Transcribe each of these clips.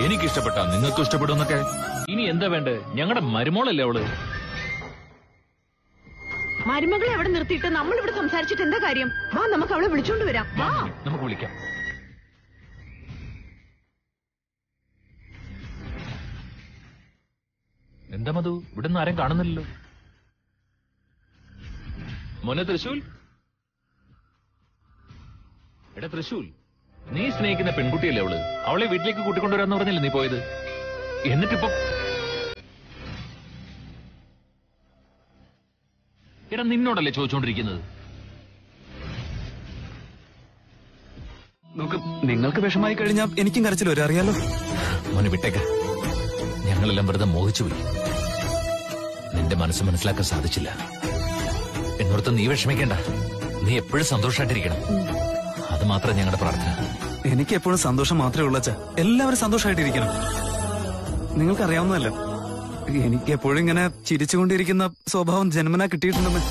എനിക്ക് ഇഷ്ടപ്പെട്ട നിങ്ങൾക്കും ഇഷ്ടപ്പെടുന്നൊക്കെ ഇനി എന്താ വേണ്ടേ ഞങ്ങളുടെ മരുമോളല്ലേ അവള് മരുമകളെ അവിടെ നിർത്തിയിട്ട് നമ്മൾ ഇവിടെ സംസാരിച്ചിട്ട് എന്താ കാര്യം വാ നമുക്ക് അവളെ വിളിച്ചോണ്ട് വരാം വാ നമുക്ക് വിളിക്കാം എന്താ മധു ഇവിടെ നിന്ന് ആരും കാണുന്നില്ലല്ലോ മോനെ തൃശൂൽ എടാ തൃശൂൽ നീ സ്നേഹിക്കുന്ന പെൺകുട്ടിയല്ലേ അവള് അവളെ വീട്ടിലേക്ക് കൂട്ടിക്കൊണ്ടുവരാന്ന് പറഞ്ഞില്ലേ നീ പോയത് എന്നിട്ടിപ്പോ എടാ നിന്നോടല്ലേ ചോദിച്ചോണ്ടിരിക്കുന്നത് നമുക്ക് നിങ്ങൾക്ക് വിഷമായി കഴിഞ്ഞാൽ എനിക്കും കരച്ചിൽ വരും അറിയാലോ മോനെ വിട്ടേക്ക ഞങ്ങളെല്ലാം വെറുതെ മോഹിച്ചു പോയി നിന്റെ മനസ്സ് മനസ്സിലാക്കാൻ സാധിച്ചില്ല എന്നോടത്ത് നീ വിഷമിക്കണ്ട നീ എപ്പോഴും സന്തോഷമായിട്ടിരിക്കണം അത് മാത്രം ഞങ്ങളുടെ പ്രാർത്ഥന എനിക്ക് എപ്പോഴും സന്തോഷം മാത്രമേ ഉള്ളൂ അച്ഛാ എല്ലാവരും സന്തോഷമായിട്ടിരിക്കണം നിങ്ങൾക്കറിയാവുന്നതല്ലോ എനിക്ക് എപ്പോഴും ഇങ്ങനെ ചിരിച്ചുകൊണ്ടിരിക്കുന്ന സ്വഭാവം ജന്മനാ കിട്ടിയിട്ടുണ്ടെന്ന്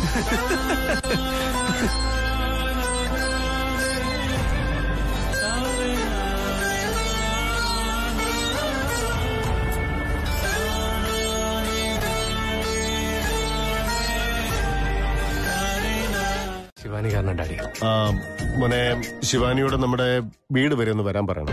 ശിവാനി കാരണം ഡാഡി ആ, മോനെ ശിവാനിയോട് നമ്മുടെ വീട് വരെ ഒന്ന് വരാൻ പറയണം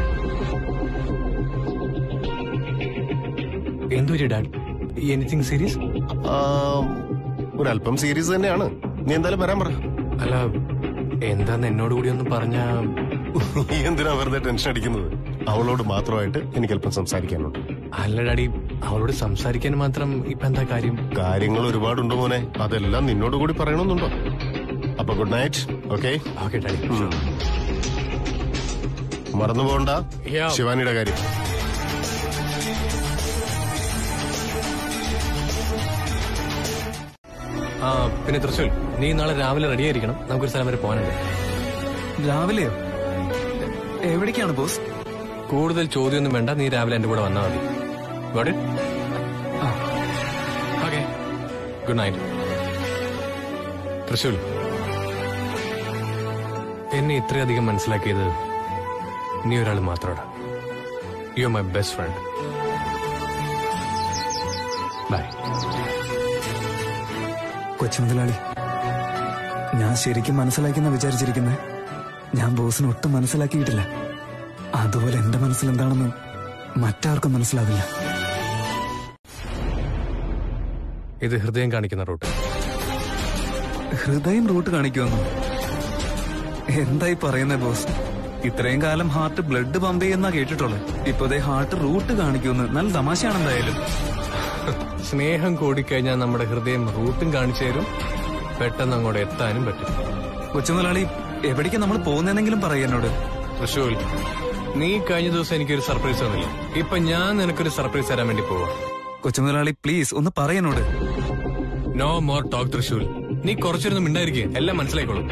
എന്തു പറ്റി ഡാഡ് എനിത്തിങ് സീരിയസ് ആ, ഒരല്പം സീരിയസ് തന്നെയാണ് നീ എന്തായാലും വരാൻ പറ അല്ല എന്താന്ന് എന്നോട് കൂടി ഒന്ന് പറഞ്ഞ നീ എന്തിനാ വെറുതെ ടെൻഷൻ അടിക്കുന്നത് അവളോട് മാത്രമായിട്ട് എനിക്ക് അല്പം സംസാരിക്കാനുണ്ട് അല്ല ഡാഡി അവളോട് സംസാരിക്കാൻ മാത്രം ഇപ്പൊ എന്താ കാര്യം കാര്യങ്ങൾ ഒരുപാടുണ്ട് മോനെ അതെല്ലാം നിന്നോട് കൂടി പറയണമെന്നുണ്ടോ അപ്പൊ good night okay okay daddy മറന്നു പോകണ്ട Yeah. ശിവാനിയുടെ കാര്യം ആ പിന്നെ തൃശ്ശൂൽ നീ നാളെ രാവിലെ റെഡി ആയിരിക്കണം നമുക്കൊരു സ്ഥലം വരെ പോകാനുണ്ട് രാവിലെയോ എ- എവിടേക്കാണ് ബോസ് കൂടുതൽ ചോദ്യമൊന്നും വേണ്ട നീ രാവിലെ എന്റെ കൂടെ വന്നാൽ മതി ഓക്കെ ഗുഡ് നൈറ്റ് തൃശ്ശൂൽ എന്നെ ഇത്രയധികം മനസ്സിലാക്കിയത് നീ ഒരാൾ മാത്രമാണ് you my best friend bye കൊച്ചു മുതലാളി ഞാൻ ശരിക്കും മനസ്സിലാക്കിയെന്നാ വിചാരിച്ചിരിക്കുന്നത് ഞാൻ ബോസിന് ഒട്ടും മനസ്സിലാക്കിയിട്ടില്ല അതുപോലെ എന്റെ മനസ്സിൽ എന്താണെന്ന് മറ്റാർക്കും മനസ്സിലാവില്ല ഇത് ഹൃദയം കാണിക്കുന്ന റൂട്ട് ഹൃദയം റൂട്ട് കാണിക്കുമെന്നോ എന്തായി പറയുന്നേ ബോസ് ഇത്രയും കാലം ഹാർട്ട് ബ്ലഡ് പമ്പ് ചെയ്യുന്ന കേട്ടിട്ടുള്ളത് ഇപ്പോഴത്തെ ഹാർട്ട് റൂട്ട് കാണിക്കുമെന്ന് നല്ല തമാശയാണ് എന്തായാലും സ്നേഹം കൂടിക്കഴിഞ്ഞാൽ നമ്മുടെ ഹൃദയം റൂട്ടും കാണിച്ചു തരും പെട്ടെന്ന് അങ്ങോട്ട് എത്താനും പറ്റും കൊച്ചുമുതലാളി എവിടേക്ക് നമ്മൾ പോകുന്നെങ്കിലും പറയും എന്നോട് തൃശൂൽ നീ കഴിഞ്ഞ ദിവസം എനിക്കൊരു സർപ്രൈസ് തന്നില്ലേ ഇപ്പൊ ഞാൻ നിനക്കൊരു സർപ്രൈസ് തരാൻ വേണ്ടി പോവാ കൊച്ചുമുതലാളി പ്ലീസ് ഒന്ന് പറയനോട് നോ മോർ ടോക്ക് തൃശൂൽ നീ കുറച്ചൊന്നും മിണ്ടായിരിക്കുക എല്ലാം മനസ്സിലായിക്കോളും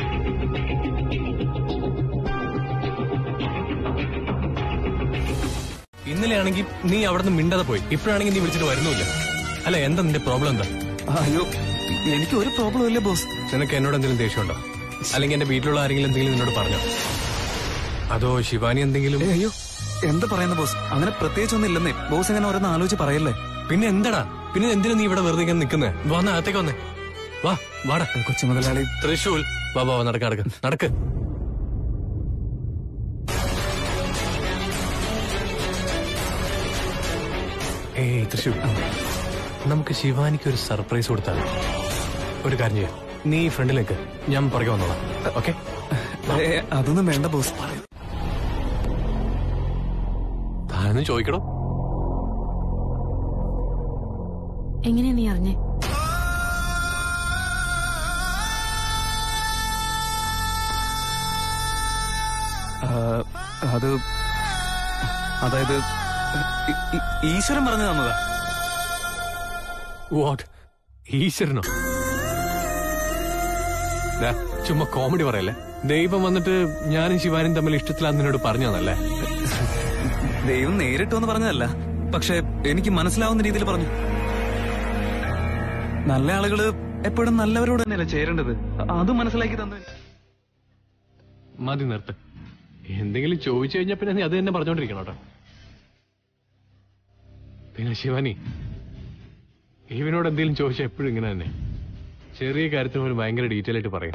ഇന്നലെ ആണെങ്കിൽ നീ അവിടെ നിന്ന് മിണ്ടാതെ പോയി ഇപ്പോഴാണെങ്കിൽ നീ വിളിച്ചിട്ട് വരുന്നില്ല അല്ല എന്താ നിന്റെ പ്രോബ്ലം എന്താ അയ്യോ എനിക്ക് ഒരു പ്രോബ്ലം ഇല്ല ബോസ് നിനക്ക് എന്നോട് എന്തെങ്കിലും ദേഷ്യമുണ്ടോ അല്ലെങ്കിൽ എന്റെ വീട്ടിലുള്ള ആരെങ്കിലും എന്തെങ്കിലും നിന്നോട് പറഞ്ഞോ അതോ ശിവാനി എന്തെങ്കിലും ഏ, അയ്യോ എന്താ പറയുന്ന ബോസ് അങ്ങനെ പ്രത്യേകിച്ചൊന്നും ഇല്ലെന്നേ ബോസ് ഇങ്ങനെ ഓരോന്ന് ആലോചിച്ച് പറയല്ലേ പിന്നെ എന്താടാ പിന്നെ എന്തിനാ നീ ഇവിടെ വെറുതെ ഇങ്ങനെ നിൽക്കുന്നേ വന്ന അകത്തേക്ക് വന്നേ വാ വാടാ കൊച്ചുമുതലാളി തൃശൂൽ വാ വാ വാ, നടക്ക് നടക്ക് നടക്ക് ഏയ് തൃശൂൽ നമുക്ക് ശിവാനിക്ക് ഒരു സർപ്രൈസ് കൊടുത്താൽ ഒരു കാര്യം ചെയ്യാം നീ ഫ്രണ്ടിലേക്ക് ഞാൻ പുറകെ വന്നോളാം ഓക്കെ ഏ, അതൊന്നും വേണ്ട ബോസ് താനൊന്നും ചോദിക്കണോ എങ്ങനെയാ നീ അറിഞ്ഞേ ആ, അത് അതായത് ഈ- ഈ- ഈശ്വരൻ പറഞ്ഞു തന്നതാ വാട്ട് ഈശ്വരനോ ദാ, ചുമ്മാ കോമഡി പറയല്ലേ ദൈവം വന്നിട്ട് ഞാനും ശിവാനും തമ്മിൽ ഇഷ്ടത്തിലാന്ന് നിന്നോട് പറഞ്ഞതല്ലേ ദൈവം നേരിട്ടു എന്ന് പറഞ്ഞതല്ല പക്ഷെ എനിക്ക് മനസ്സിലാവുന്ന രീതിയിൽ പറഞ്ഞു നല്ല ആളുകള് എപ്പോഴും നല്ലവരോട് തന്നെയല്ലേ ചേരേണ്ടത് അതും മനസ്സിലാക്കി തന്നു മതി നിർത്ത് എന്തെങ്കിലും ചോദിച്ചു കഴിഞ്ഞാൽ പിന്നെ നീ അത് തന്നെ പറഞ്ഞോണ്ടിരിക്കണം കേട്ടോ പിന്നെ ശിവാനി ഇവനോട് എന്തെങ്കിലും ചോദിച്ചാൽ എപ്പോഴും ഇങ്ങനെ തന്നെ ചെറിയ കാര്യത്തിന് പോലും ഭയങ്കര ഡീറ്റെയിൽ ആയിട്ട് പറയും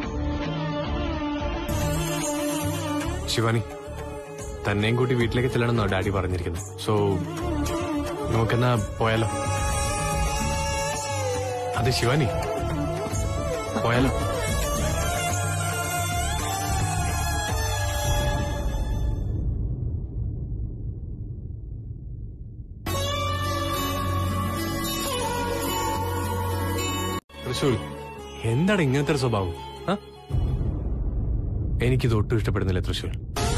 ശിവാനി തന്നെയും കൂട്ടി വീട്ടിലേക്ക് ചെല്ലണമെന്നോ ഡാഡി പറഞ്ഞിരിക്കുന്നത് സോ നമുക്കെന്നാ പോയാലോ അതെ ശിവാനി പോയാലോ തൃശൂൽ എന്താണ് ഇങ്ങനത്തെ ഒരു സ്വഭാവം ആ? എനിക്കിത് ഒട്ടും ഇഷ്ടപ്പെടുന്നില്ല തൃശൂൽ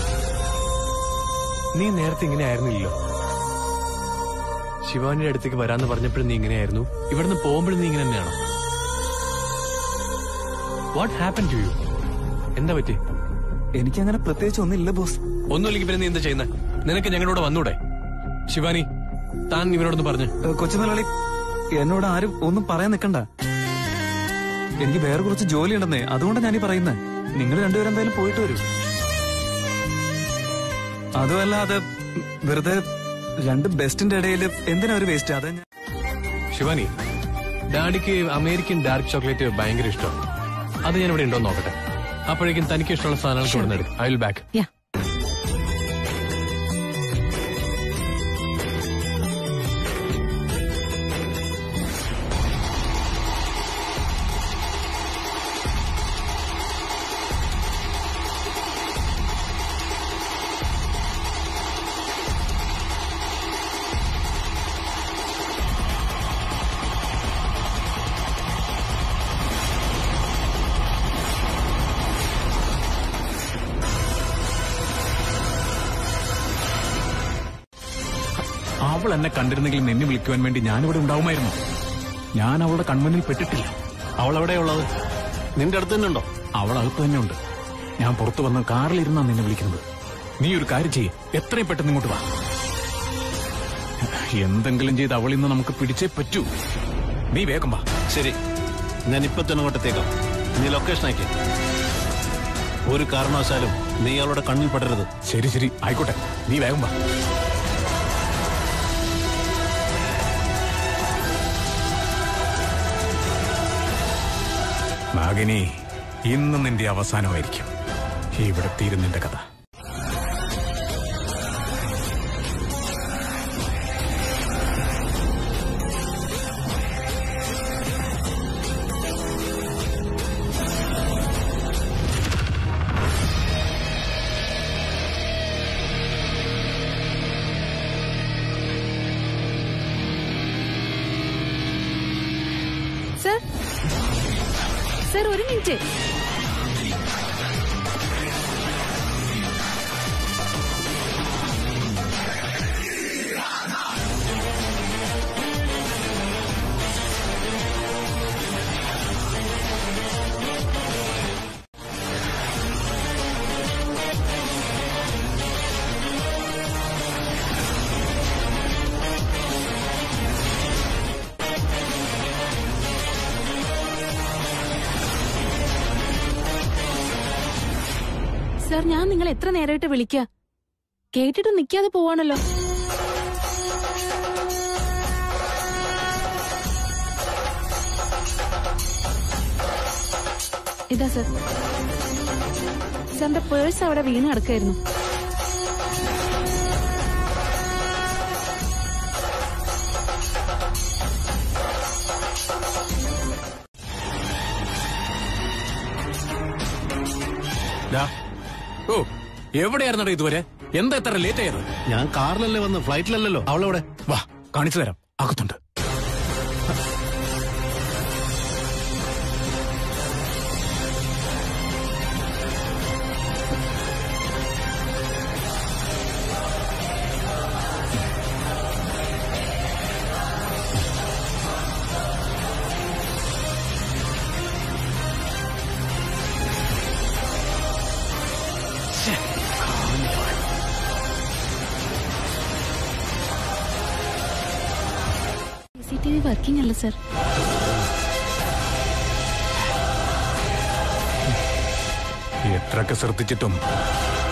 നീ നേരത്തെ ഇങ്ങനെ ആയിരുന്നില്ലല്ലോ ശിവാനിയുടെ അടുത്തേക്ക് വരാന്ന് പറഞ്ഞപ്പോഴും നീ ഇങ്ങനെയായിരുന്നു ഇവിടുന്ന് പോകുമ്പോഴും നീ ഇങ്ങനെ തന്നെയാണോ വാട്ട് ഹാപ്പൻ ടു യു എന്താ പറ്റി എനിക്കങ്ങനെ പ്രത്യേകിച്ച് ഒന്നില്ല ബോസ് ഒന്നുമില്ലെങ്കിൽ പിന്നെ നീ എന്താ ചെയ്യുന്നത് നിനക്ക് ഞങ്ങളോട് വന്നൂടെ ശിവാനി താൻ ഇവനോടൊന്ന് പറഞ്ഞു ഏ, കൊച്ചുമലയാളി എന്നോട് ആരും ഒന്നും പറയാൻ നിൽക്കണ്ട എനിക്ക് വേറെ കുറച്ച് ജോലി ഉണ്ടെന്നേ അതുകൊണ്ടാണ് ഞാനീ പറയുന്നത് നിങ്ങൾ രണ്ടുപേരും എന്തായാലും പോയിട്ട് വരൂ അതുമല്ല അത് വെറുതെ രണ്ട് ബെസ്റ്റിന്റെ ഇടയിൽ എന്തിനാ ഒരു വേസ്റ്റ് അത് ഞാൻ ശിവാനി ഡാഡിക്ക് അമേരിക്കൻ ഡാർക്ക് ചോക്ലേറ്റ് ഭയങ്കര ഇഷ്ടമാണ് അത് ഞാൻ ഇവിടെ ഉണ്ടോ നോക്കട്ടെ അപ്പോഴേക്കും തനിക്ക് ഇഷ്ടമുള്ള സാധനങ്ങൾ കൊണ്ടുവന്നെടുക്കും ഐ വിൽ ബാക്ക് Yeah. അവൾ എന്നെ കണ്ടിരുന്നെങ്കിൽ നിന്നെ വിളിക്കുവാൻ വേണ്ടി ഞാനിവിടെ ഉണ്ടാവുമായിരുന്നു ഞാൻ അവളുടെ കൺമുന്നിൽ പെട്ടിട്ടില്ല അവൾ എവിടെയുള്ളത് നിന്റെ അടുത്ത് തന്നെ ഉണ്ടോ അവൾ അകത്ത് തന്നെ ഉണ്ട് ഞാൻ പുറത്തു വന്ന് കാറിലിരുന്നാ നിന്നെ വിളിക്കുന്നത് നീ ഒരു കാര്യം ചെയ്യ് എത്രയും പെട്ടെന്ന് ഇങ്ങോട്ട് വാ എന്തെങ്കിലും ചെയ്ത് അവളിൽ നിന്ന് നമുക്ക് പിടിച്ചേ പറ്റൂ നീ വേഗം വാ ശരി ഞാൻ ഇപ്പൊ തന്നെ അങ്ങോട്ടെത്തേക്കാം നീ ലൊക്കേഷൻ അയക്കേ ഒരു കാരണവശാലും നീ അവളുടെ കണ്ണിൽ പെടരുത് ശരി ശരി ആയിക്കോട്ടെ നീ വേഗം വാ നാഗിനി ഇന്ന് നിന്റെ അവസാനമായിരിക്കും ഇവിടെ തീരും നിന്റെ കഥ സർ സർ ഒരു മിനിറ്റ് സർ ഞാൻ നിങ്ങൾ എത്ര നേരമായിട്ട് വിളിക്ക കേട്ടിട്ട് നിൽക്കാതെ പോവാണല്ലോ ഇതാ സർ സാറിന്റെ പേഴ്സ് അവിടെ വീണ് കിടക്കായിരുന്നു ഡാ. ഓ എവിടെയായിരുന്നടാ ഇതുവരെ എന്താ എത്ര ലേറ്റ് ആയത് ഞാൻ കാറിലല്ലേ വന്ന് ഫ്ലൈറ്റിലല്ലല്ലോ അവളെവിടെ വാ കാണിച്ചു തരാം അകത്തുണ്ട് സി ടി വി വർക്കിംഗ് അല്ല സർ എത്രയൊക്കെ ശ്രദ്ധിച്ചിട്ടും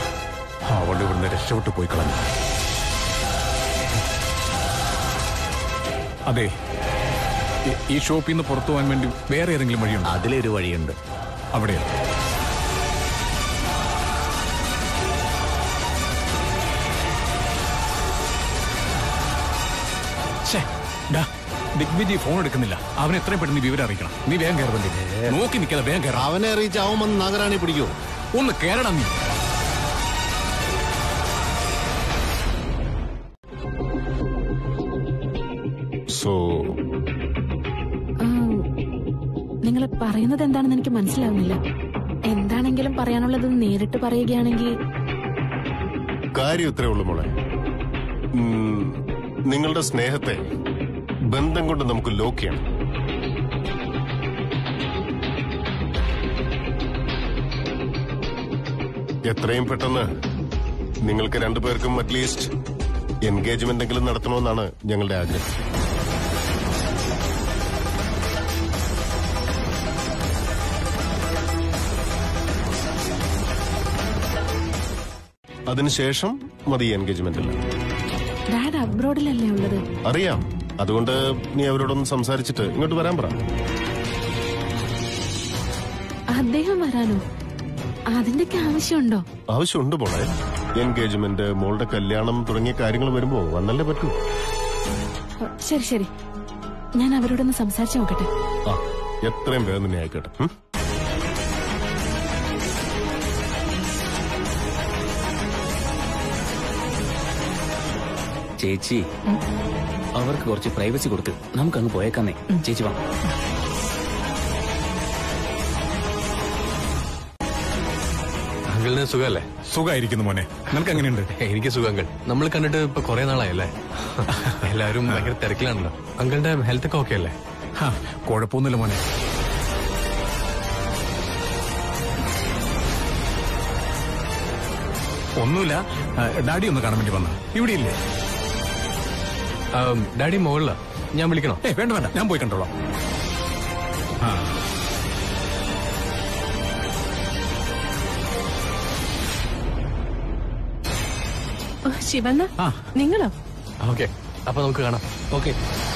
അവൾ ഇവിടുന്ന് രക്ഷപ്പെട്ടു പോയി കളഞ്ഞു അതെ ഈ- ഈ ഷോപ്പിൽ നിന്ന് പുറത്തു പോകാൻ വേണ്ടി വേറെ ഏതെങ്കിലും വഴിയുണ്ടോ അതിലൊരു വഴിയുണ്ട് അവിടെയാണ് ഛേ, ഡാ, ദിഗ്വിജയ് ഫോൺ എടുക്കുന്നില്ല അവൻ എത്രയും പെട്ടെന്ന് ഈ വിവരം അറിയിക്കണം നീ വേഗം കയറുന്നുണ്ട് നോക്കി നിൽക്കാതെ വേഗം കയറാം അവനെ അറിയിച്ച് അവൻ വന്ന് നാഗരാണി പിടിക്കൂ ഒന്ന് കയറണം നീ സോ നിങ്ങൾ പറയുന്നത് എന്താണെന്ന് എനിക്ക് മനസ്സിലാവുന്നില്ല എന്താണെങ്കിലും പറയാനുള്ളത് നേരിട്ട് പറയുകയാണെങ്കിൽ കാര്യം ഇത്രേ ഉള്ളൂ മോളെ ഉം, നിങ്ങളുടെ സ്നേഹത്തെ ബന്ധം കൊണ്ട് നമുക്ക് ലോക്ക് ചെയ്യണം എത്രയും പെട്ടെന്ന് നിങ്ങൾക്ക് രണ്ടുപേർക്കും അറ്റ്ലീസ്റ്റ് എൻഗേജ്മെന്റ് എങ്കിലും നടത്തണമെന്നാണ് ഞങ്ങളുടെ ആഗ്രഹം അതിനുശേഷം മതി എൻഗേജ്മെന്റ് എല്ലാം ഡാഡ് അബ്രോഡിലല്ലേ ഉള്ളത് അറിയാം അതുകൊണ്ട് നീ അവരോടൊന്ന് സംസാരിച്ചിട്ട് ഇങ്ങോട്ട് വരാൻ പറ അദ്ദേഹം വരാനോ അതിന്റെയൊക്കെ ആവശ്യമുണ്ടോ ആവശ്യമുണ്ട് മോളെ എൻഗേജ്മെന്റ് മോളുടെ കല്യാണം തുടങ്ങിയ കാര്യങ്ങൾ വരുമ്പോ വന്നല്ലേ പറ്റൂ ഓ, ശരി ശരി ഞാൻ അവരോടൊന്ന് സംസാരിച്ചു നോക്കട്ടെ ആ എത്രയും വേഗം തന്നെ ആയിക്കോട്ടെ ഉം? ചേച്ചി അവർക്ക് കുറച്ച് പ്രൈവസി കൊടുത്ത് നമുക്ക് അങ്ങ് പോയേക്കാന്നേ ചേച്ചി വാ അങ്കിളിന് സുഖമല്ലേ സുഖമായിരിക്കുന്നു മോനെ നിനക്ക് എങ്ങനെയുണ്ട് എനിക്ക് സുഖം അങ്കിൾ നമ്മൾ കണ്ടിട്ട് ഇപ്പൊ കുറെ നാളായല്ലേ എല്ലാവരും ഭയങ്കര തിരക്കിലാണല്ലോ അങ്കിളിന്റെ ഹെൽത്ത് ഒക്കെ ഓക്കെ അല്ലേ ഹാ, കുഴപ്പമൊന്നുമില്ല മോനെ ഒന്നുമില്ല ആ, ഡാഡി ഒന്ന് കാണാൻ വേണ്ടി വന്ന ഇവിടെ ഇല്ലേ ആം, ഡാഡി മുകളിലാ ഞാൻ വിളിക്കണോ ഏ വേണ്ട വേണ്ട ഞാൻ പോയി കണ്ടോളാം ആ ഓ, ശിവണ്ണ ആ. നിങ്ങളോ ഓക്കെ അപ്പൊ നമുക്ക് കാണാം ഓക്കെ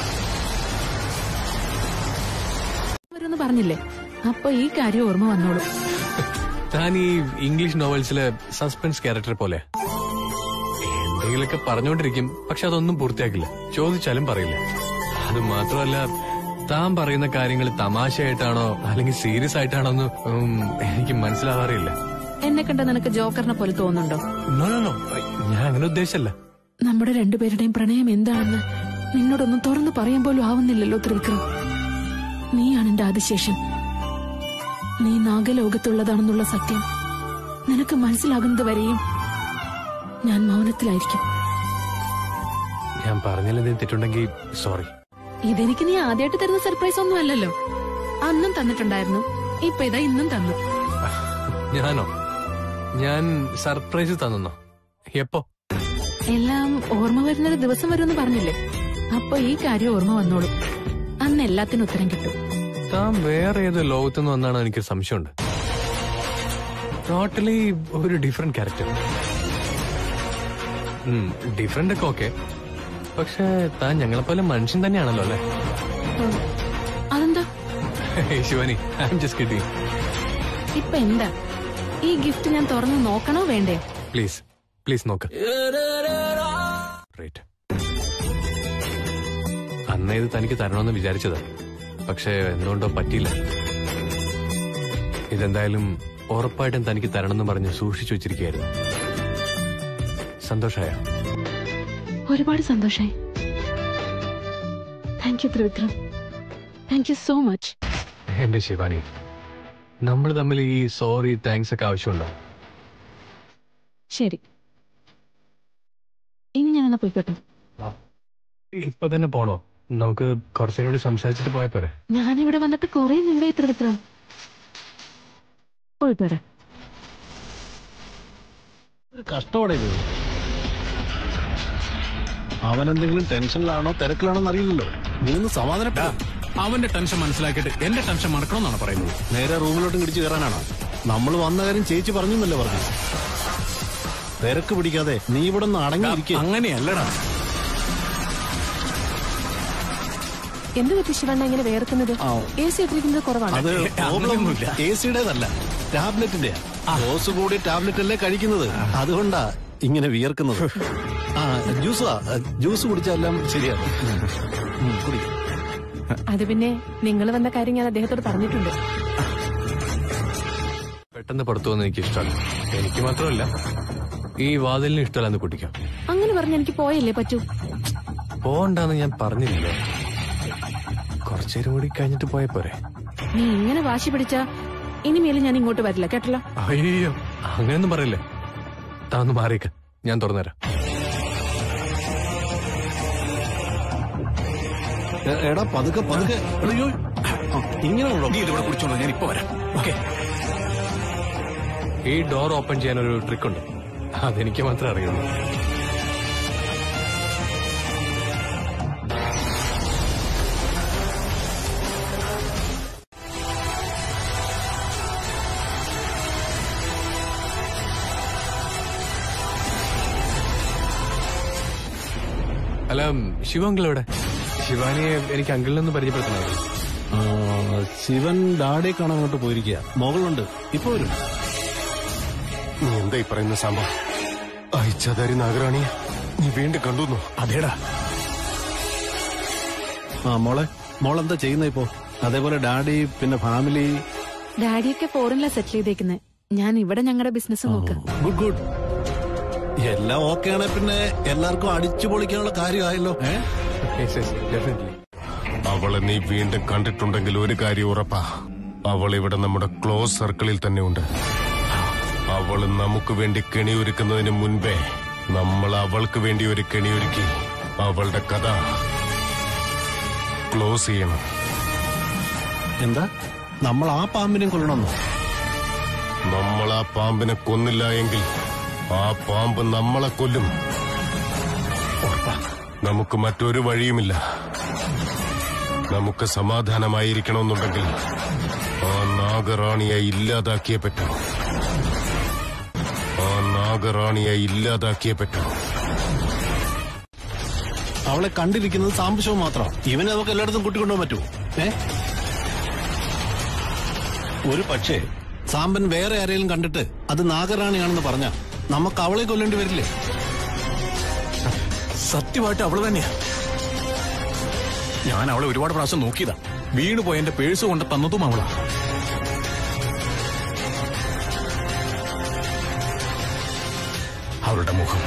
അവരൊന്ന് പറഞ്ഞില്ലേ അപ്പൊ ഈ കാര്യം ഓർമ്മ വന്നോളൂ താൻ ഈ ഇംഗ്ലീഷ് നോവൽസിലെ സസ്പെൻസ് ക്യാരക്ടർ പോലെ എന്തെങ്കിലുമൊക്കെ പറഞ്ഞുകൊണ്ടിരിക്കും പക്ഷെ അതൊന്നും പൂർത്തിയാക്കില്ല ചോദിച്ചാലും പറയില്ല അത് മാത്രമല്ല താൻ പറയുന്ന കാര്യങ്ങൾ തമാശയായിട്ടാണോ അല്ലെങ്കിൽ സീരിയസ് ആയിട്ടാണോ എന്ന് ഉം, എനിക്ക് മനസ്സിലാവാറില്ല എന്നെ കണ്ട നിനക്ക് ജോക്കറിനെ പോലെ തോന്നുന്നുണ്ടോ നോ നോ നോ ഞാൻ അങ്ങനെ ഉദ്ദേശിച്ചല്ല നമ്മുടെ രണ്ടുപേരുടെയും പ്രണയം എന്താണെന്ന് നിന്നോടൊന്നും തുറന്നു പറയാൻ പോലും ആവുന്നില്ലല്ലോ ത്രിവിക്രം നീയാണ് എന്റെ ആദിശേഷൻ നീ നാഗലോകത്തുള്ളതാണെന്നുള്ള സത്യം നിനക്ക് മനസ്സിലാകുന്നത് വരെയും ഞാൻ മൗനത്തിലായിരിക്കും ഞാൻ പറഞ്ഞതിലെന്തെങ്കിലും തെറ്റുണ്ടെങ്കിൽ സോറി ഇതെനിക്ക് നീ ആദ്യമായിട്ട് തരുന്ന സർപ്രൈസ് ഒന്നും അല്ലല്ലോ അന്നും തന്നിട്ടുണ്ടായിരുന്നു ഇപ്പൊ ഇതാ ഇന്നും തന്നു ഞാനോ ഞാൻ സർപ്രൈസ് തന്നോ എപ്പോ എല്ലാം ഓർമ്മ വരുന്നൊരു ദിവസം വരുമെന്ന് പറഞ്ഞില്ലേ അപ്പൊ ഈ കാര്യം ഓർമ്മ വന്നോളൂ അന്ന് എല്ലാത്തിനും ഉത്തരം കിട്ടും താൻ വേറെ ഏത് ലോകത്തുനിന്ന് വന്നാണോ എനിക്ക് സംശയമുണ്ട് ടോട്ടലി ഒരു ഡിഫറെന്റ് ക്യാരക്ടർ ഡിഫറെന്റ് ഒക്കെ ഓക്കെ പക്ഷെ താൻ ഞങ്ങളെ പോലെ മനുഷ്യൻ തന്നെയാണല്ലോ അല്ലേ ഉം. അതെന്താ hey Shivani I'm just kidding ഇപ്പൊ എന്താ ഈ ഗിഫ്റ്റ് ഞാൻ തുറന്ന് നോക്കണോ വേണ്ടേ പ്ലീസ് പ്ലീസ് നോക്ക് റൈറ്റ് അന്ന് ഇത് തനിക്ക് തരണമെന്ന് വിചാരിച്ചതാ പക്ഷെ എന്തുകൊണ്ടോ പറ്റിയില്ല ഇതെന്തായാലും ഉറപ്പായിട്ടും തനിക്ക് തരണമെന്ന് പറഞ്ഞ് സൂക്ഷിച്ചു വെച്ചിരിക്കുകയായിരുന്നു സന്തോഷായ ഒരുപാട് സന്തോഷായി thank you Trivikram thank you so much എന്റെ ശിവാനി നമ്മൾ തമ്മിൽ ഈ സോറി താങ്ക്സ് ഒക്കെ ആവശ്യമുണ്ടോ ശരി ഇനി ഞാനെന്നാ പോയിക്കോട്ടെ ഇപ്പൊ തന്നെ പോണോ നമുക്ക് കുറച്ചുകൂടി സംസാരിച്ചിട്ട് പോയാ പോരെ ഞാനിവിടെ വന്നിട്ട് കുറെ നിങ്ങളെ ത്രിവിക്രം പോയിട്ട് വരാം കഷ്ടമാണ് ഇത് അവനെന്തെങ്കിലും ടെൻഷനിലാണോ തിരക്കിലാണോ അറിയില്ലല്ലോ നീ ഒന്ന് സമാധാനപ്പെടാ അവന്റെ ടെൻഷൻ മനസ്സിലാക്കിയിട്ട് എന്റെ ടെൻഷൻ മറക്കണമെന്നാണ് പറയുന്നത് നേരെ റൂമിലോട്ട് ഇടിച്ചു കയറാനാണോ നമ്മൾ വന്ന കാര്യം ചേച്ചി പറഞ്ഞെന്നല്ലേ പറഞ്ഞു തിരക്ക് പിടിക്കാതെ നീ ഇവിടെ നിന്ന് അടങ്ങിയിരിക്കുക അങ്ങനെയല്ലടാ എന്ത് പറ്റി ശിവണ്ണ ഇങ്ങനെ വേർക്കുന്നത് എ സി ഇട്ടിരിക്കുന്നത് കുറവാണ് അത് പ്രോബ്ലം എ സിയുടേതല്ല ടാബ്ലറ്റിന്റെ ഡോസ് കൂടി ടാബ്ലറ്റ് അല്ലേ കഴിക്കുന്നത് അതുകൊണ്ടാ ഇങ്ങനെ വിയർക്കുന്നത് ആ ജ്യൂസാ ജ്യൂസ് കുടിച്ചാലെല്ലാം ശരിയാണ് ഉം, കുടി അത് പിന്നെ നിങ്ങൾ വന്ന കാര്യം ഞാൻ അദ്ദേഹത്തോട് പറഞ്ഞിട്ടുണ്ട് പെട്ടെന്ന് പുറത്തു പോകുന്ന എനിക്ക് ഇഷ്ടമല്ല എനിക്ക് മാത്രമല്ല ഈ വാതിലിന് ഇഷ്ടമല്ലെന്ന് കുട്ടിക്കാം അങ്ങനെ പറഞ്ഞ് എനിക്ക് പോയല്ലേ പറ്റൂ പോകണ്ടെന്ന് ഞാൻ പറഞ്ഞില്ലേ കുറച്ചേരും കൂടി കഴിഞ്ഞിട്ട് പോയ പോരെ നീ ഇങ്ങനെ വാശി പിടിച്ച ഇനിമേലും ഞാൻ ഇങ്ങോട്ട് വരില്ല കേട്ടല്ലോ അയ്യോ അങ്ങനെയൊന്നും പറയില്ലേ താ ഒന്ന് മാറിയേക്ക് ഞാൻ തുറന്നുതരാം എ- എടാ പതുക്കെ പതുക്കെ അയ്യോ ഇങ്ങനെയാണല്ലോ നീ ഇതിവിടെ കുടിച്ചോളൂ ഞാൻ ഇപ്പൊ വരാം ഓക്കെ ഈ ഡോർ ഓപ്പൺ ചെയ്യാൻ ഒരു ട്രിക്ക് ഉണ്ട് അതെനിക്ക് മാത്രമേ അറിയുള്ളൂ അല്ല ശിവങ്കിൾ എവിടെ ശിവാനിയെ എനിക്ക് അങ്കിളിനൊന്ന് പരിചയപ്പെടുത്തണമായിരുന്നു ആ, ശിവൻ ഡാഡിയെ കാണാൻ അങ്ങോട്ട് പോയിരിക്കുക മുകളുണ്ട് ഇപ്പൊ വരും നീ എന്താ ഈ പറയുന്ന സാമ്പ അയച്ചാതാരി നാഗറാണിയെ നീ വീണ്ടും കണ്ടുന്നു അതേടാ ആ മോളെ മോളെന്താ ചെയ്യുന്ന ഇപ്പോ അതേപോലെ ഡാഡി പിന്നെ ഫാമിലി ഡാഡിയൊക്കെ ഫോറിനിലാ സെറ്റിൽ ചെയ്തേക്കുന്നത് ഞാൻ ഇവിടെ ഞങ്ങളുടെ ബിസിനസ് നോക്കാം ഗുഡ് ഗുഡ് എല്ലാം ഓക്കെ ആണെ പിന്നെ എല്ലാവർക്കും അടിച്ചു പൊളിക്കാനുള്ള കാര്യമായല്ലോ ഏ ഡെഫിനറ്റ്ലി അവളെ നീ വീണ്ടും കണ്ടിട്ടുണ്ടെങ്കിൽ ഒരു കാര്യം ഉറപ്പാ അവൾ ഇവിടെ നമ്മുടെ ക്ലോസ് സർക്കിളിൽ തന്നെ ഉണ്ട് അവൾ നമുക്ക് വേണ്ടി കെണിയൊരുക്കുന്നതിന് മുൻപേ നമ്മൾ അവൾക്ക് വേണ്ടി ഒരു കെണിയൊരുക്കി അവളുടെ കഥ ക്ലോസ് ചെയ്യണം എന്താ നമ്മൾ ആ പാമ്പിനെ കൊല്ലണമെന്നോ നമ്മൾ ആ പാമ്പിനെ കൊന്നില്ല എങ്കിൽ ആ പാമ്പ് നമ്മളെ കൊല്ലും ഉറപ്പാ. നമുക്ക് മറ്റൊരു വഴിയുമില്ല നമുക്ക് സമാധാനമായിരിക്കണമെന്നുണ്ടെങ്കിൽ ആ നാഗറാണിയെ ഇല്ലാതാക്കിയേ പറ്റൂ ആ നാഗറാണിയെ ഇല്ലാതാക്കിയേ പറ്റൂ അവളെ കണ്ടിരിക്കുന്നത് സാമ്പശവും മാത്രം ഇവനെ നമുക്ക് എല്ലായിടത്തും കൂട്ടിക്കൊണ്ടുപോകാൻ പറ്റുമോ ഏ ഒരു പക്ഷേ സാമ്പൻ വേറെ ആരെങ്കിലും കണ്ടിട്ട് അത് നാഗറാണിയാണെന്ന് പറഞ്ഞ നമുക്ക് അവളെ കൊല്ലേണ്ടി വരില്ലേ സത്യമായിട്ട് അവള് തന്നെയാ ഞാൻ അവളെ ഒരുപാട് പ്രാവശ്യം നോക്കിയതാ വീണ് പോയ എന്റെ പേഴ്സ് കൊണ്ട് തന്നതും അവളാ അവളുടെ മുഖം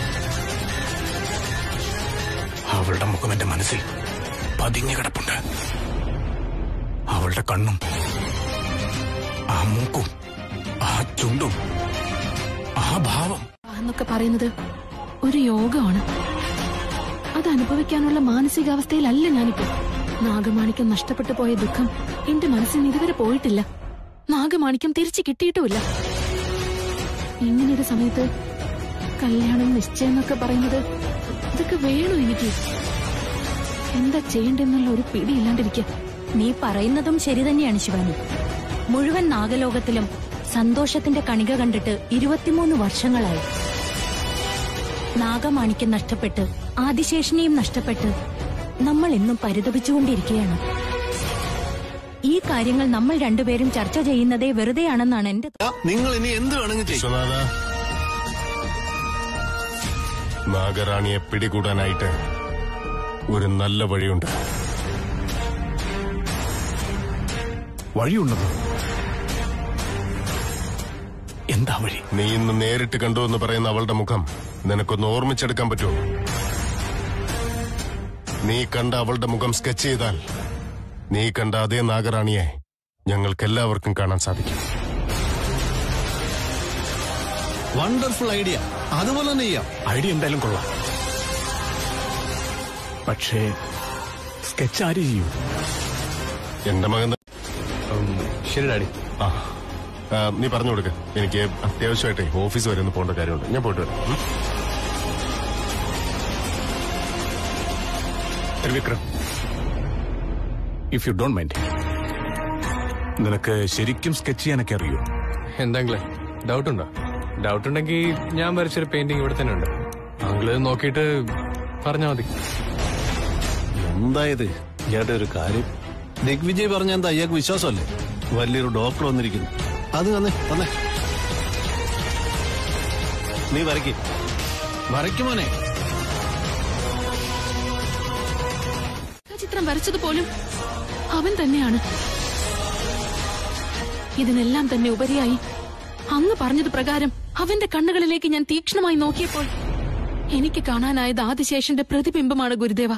അവളുടെ മുഖം എന്റെ മനസ്സിൽ പതിഞ്ഞു കിടപ്പുണ്ട് അവളുടെ കണ്ണും ആ മൂക്കും ആ ചുണ്ടും ആ ഭാവം എന്നൊക്കെ പറയുന്നത് ഒരു യോഗമാണ് അത് അനുഭവിക്കാനുള്ള മാനസികാവസ്ഥയിലല്ല ഞാനിപ്പോ നാഗമാണിക്യം നഷ്ടപ്പെട്ടു പോയ ദുഃഖം എന്റെ മനസ്സിൽ നിന്ന് ഇതുവരെ പോയിട്ടില്ല നാഗമാണിക്യം തിരിച്ചു കിട്ടിയിട്ടുമില്ല ഇങ്ങനൊരു സമയത്ത് കല്യാണം നിശ്ചയം എന്നൊക്കെ പറയുന്നത് ഇതൊക്കെ വേണോ എനിക്ക് എന്താ ചെയ്യണ്ടെന്നുള്ള ഒരു പിടിയില്ലാണ്ടിരിക്കുക നീ പറയുന്നതും ശരി തന്നെയാണ് ശിവാനി മുഴുവൻ നാഗലോകത്തിലും സന്തോഷത്തിന്റെ കണിക കണ്ടിട്ട് ഇരുപത്തിമൂന്ന് വർഷങ്ങളായി നാഗമാണിക്യം നഷ്ടപ്പെട്ട് ആദിശേഷനെയും നഷ്ടപ്പെട്ട് നമ്മൾ ഇന്നും പരിതപിച്ചുകൊണ്ടിരിക്കുകയാണ് ഈ കാര്യങ്ങൾ നമ്മൾ രണ്ടുപേരും ചർച്ച ചെയ്യുന്നതേ വെറുതെയാണെന്നാണ് എന്റെ നിങ്ങൾ ഇനി എന്ത് വേണമെങ്കിൽ ചെയ്യും വിശ്വനാഥ നാഗറാണിയെ പിടികൂടാനായിട്ട് ഒരു നല്ല വഴിയുണ്ട് വഴിയുണ്ടെന്നോ എന്താ വഴി നീ ഇന്ന് നേരിട്ട് കണ്ടു എന്ന് പറയുന്ന അവളുടെ മുഖം നിനക്കൊന്ന് ഓർമ്മിച്ചെടുക്കാൻ പറ്റുമോ നീ കണ്ട അവളുടെ മുഖം സ്കെച്ച് ചെയ്താൽ നീ കണ്ട അതേ നാഗറാണിയെ ഞങ്ങൾക്ക് എല്ലാവർക്കും കാണാൻ സാധിക്കും വണ്ടർഫുൾ ഐഡിയ അതുപോലെ തന്നെ ചെയ്യാം ഐഡിയ എന്തായാലും കൊള്ളാം പക്ഷേ സ്കെച്ച് ആര് ചെയ്യും എന്റെ മകൻ ശരി ഡാഡി ആ ആ, നീ പറഞ്ഞു കൊടുക്ക എനിക്ക് അത്യാവശ്യമായിട്ടേ ഓഫീസ് വരെ ഒന്ന് പോകേണ്ട കാര്യമുണ്ട് ഞാൻ പോയിട്ട് വരാം ഉം? Trivikram if you don't mind നിനക്ക് ശരിക്കും സ്കെച്ച് ചെയ്യാനൊക്കെ അറിയൂ എന്തെങ്കിലേ ഡൗട്ട് ഉണ്ടോ ഡൗട്ട് ഉണ്ടെങ്കിൽ ഞാൻ വരച്ചൊരു പെയിന്റിംഗ് ഇവിടെ തന്നെ ഉണ്ട് അങ്കിള് നോക്കിയിട്ട് പറഞ്ഞാ മതി എന്തായത് ചേട്ടാ ഒരു കാര്യം ദിഗ്വിജയ് പറഞ്ഞ എന്താ അയ്യാക്ക് വിശ്വാസമല്ലേ വലിയൊരു ഡോക്ടർ വന്നിരിക്കുന്നു അത് തന്നെ തന്നെ നീ വരയ്ക്ക് വരയ്ക്കുമോനെ ആ ചിത്രം വരച്ചത് പോലും അവൻ തന്നെയാണ് ഇതിനെല്ലാം തന്നെ ഉപരിയായി അങ്ങ് പറഞ്ഞത് പ്രകാരം അവന്റെ കണ്ണുകളിലേക്ക് ഞാൻ തീക്ഷ്ണമായി നോക്കിയപ്പോൾ എനിക്ക് കാണാനായത് ആദിശേഷന്റെ പ്രതിബിംബമാണ് ഗുരുദേവ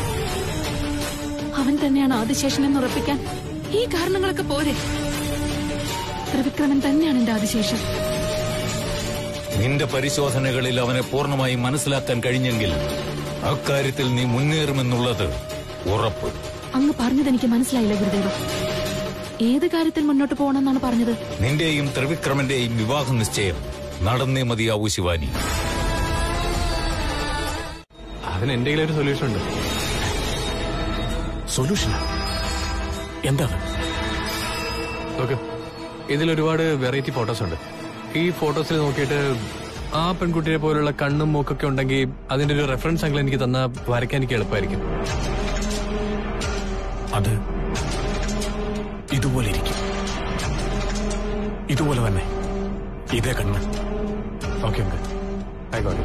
അവൻ തന്നെയാണ് ആദിശേഷൻ എന്ന് ഉറപ്പിക്കാൻ ഈ കാരണങ്ങളൊക്കെ പോരെ ത്രിവിക്രമൻ തന്നെയാണ് എന്റെ ആദിശേഷൻ നിന്റെ പരിശോധനകളിൽ അവനെ പൂർണ്ണമായി മനസ്സിലാക്കാൻ കഴിഞ്ഞെങ്കിൽ അക്കാര്യത്തിൽ നീ മുന്നേറുമെന്നുള്ളത് ഉറപ്പ് അങ്ങ് പറഞ്ഞത് എനിക്ക് മനസ്സിലായില്ല ഗുരുദേവ ഏത് കാര്യത്തിൽ മുന്നോട്ട് പോകണമെന്നാണ് പറഞ്ഞത് നിന്റെയും ത്രിവിക്രമന്റെയും വിവാഹ നിശ്ചയം നടന്നേ മതിയാവൂ ശിവാനി അതിന് എന്റെ കയ്യിൽ ഒരു സൊല്യൂഷൻ ഉണ്ട് സൊല്യൂഷൻ എന്താ നോക്ക് ഇതിൽ ഒരുപാട് വെറൈറ്റി ഫോട്ടോസ് ഉണ്ട് ഈ ഫോട്ടോസിൽ നോക്കിയിട്ട് ആ പെൺകുട്ടിയെ പോലുള്ള കണ്ണും മൂക്കൊക്കെ ഉണ്ടെങ്കിൽ അതിന്റെ ഒരു റെഫറൻസ് അങ്കിൾ എനിക്ക് തന്ന വരയ്ക്കാൻ എനിക്ക് എളുപ്പമായിരിക്കും അത് ഇതുപോലെ ഇരിക്കും ഇതുപോലെ തന്നെ ഇതേ കണ്ണ് ഓക്കെ അങ്കിൾ ആയിക്കോട്ടെ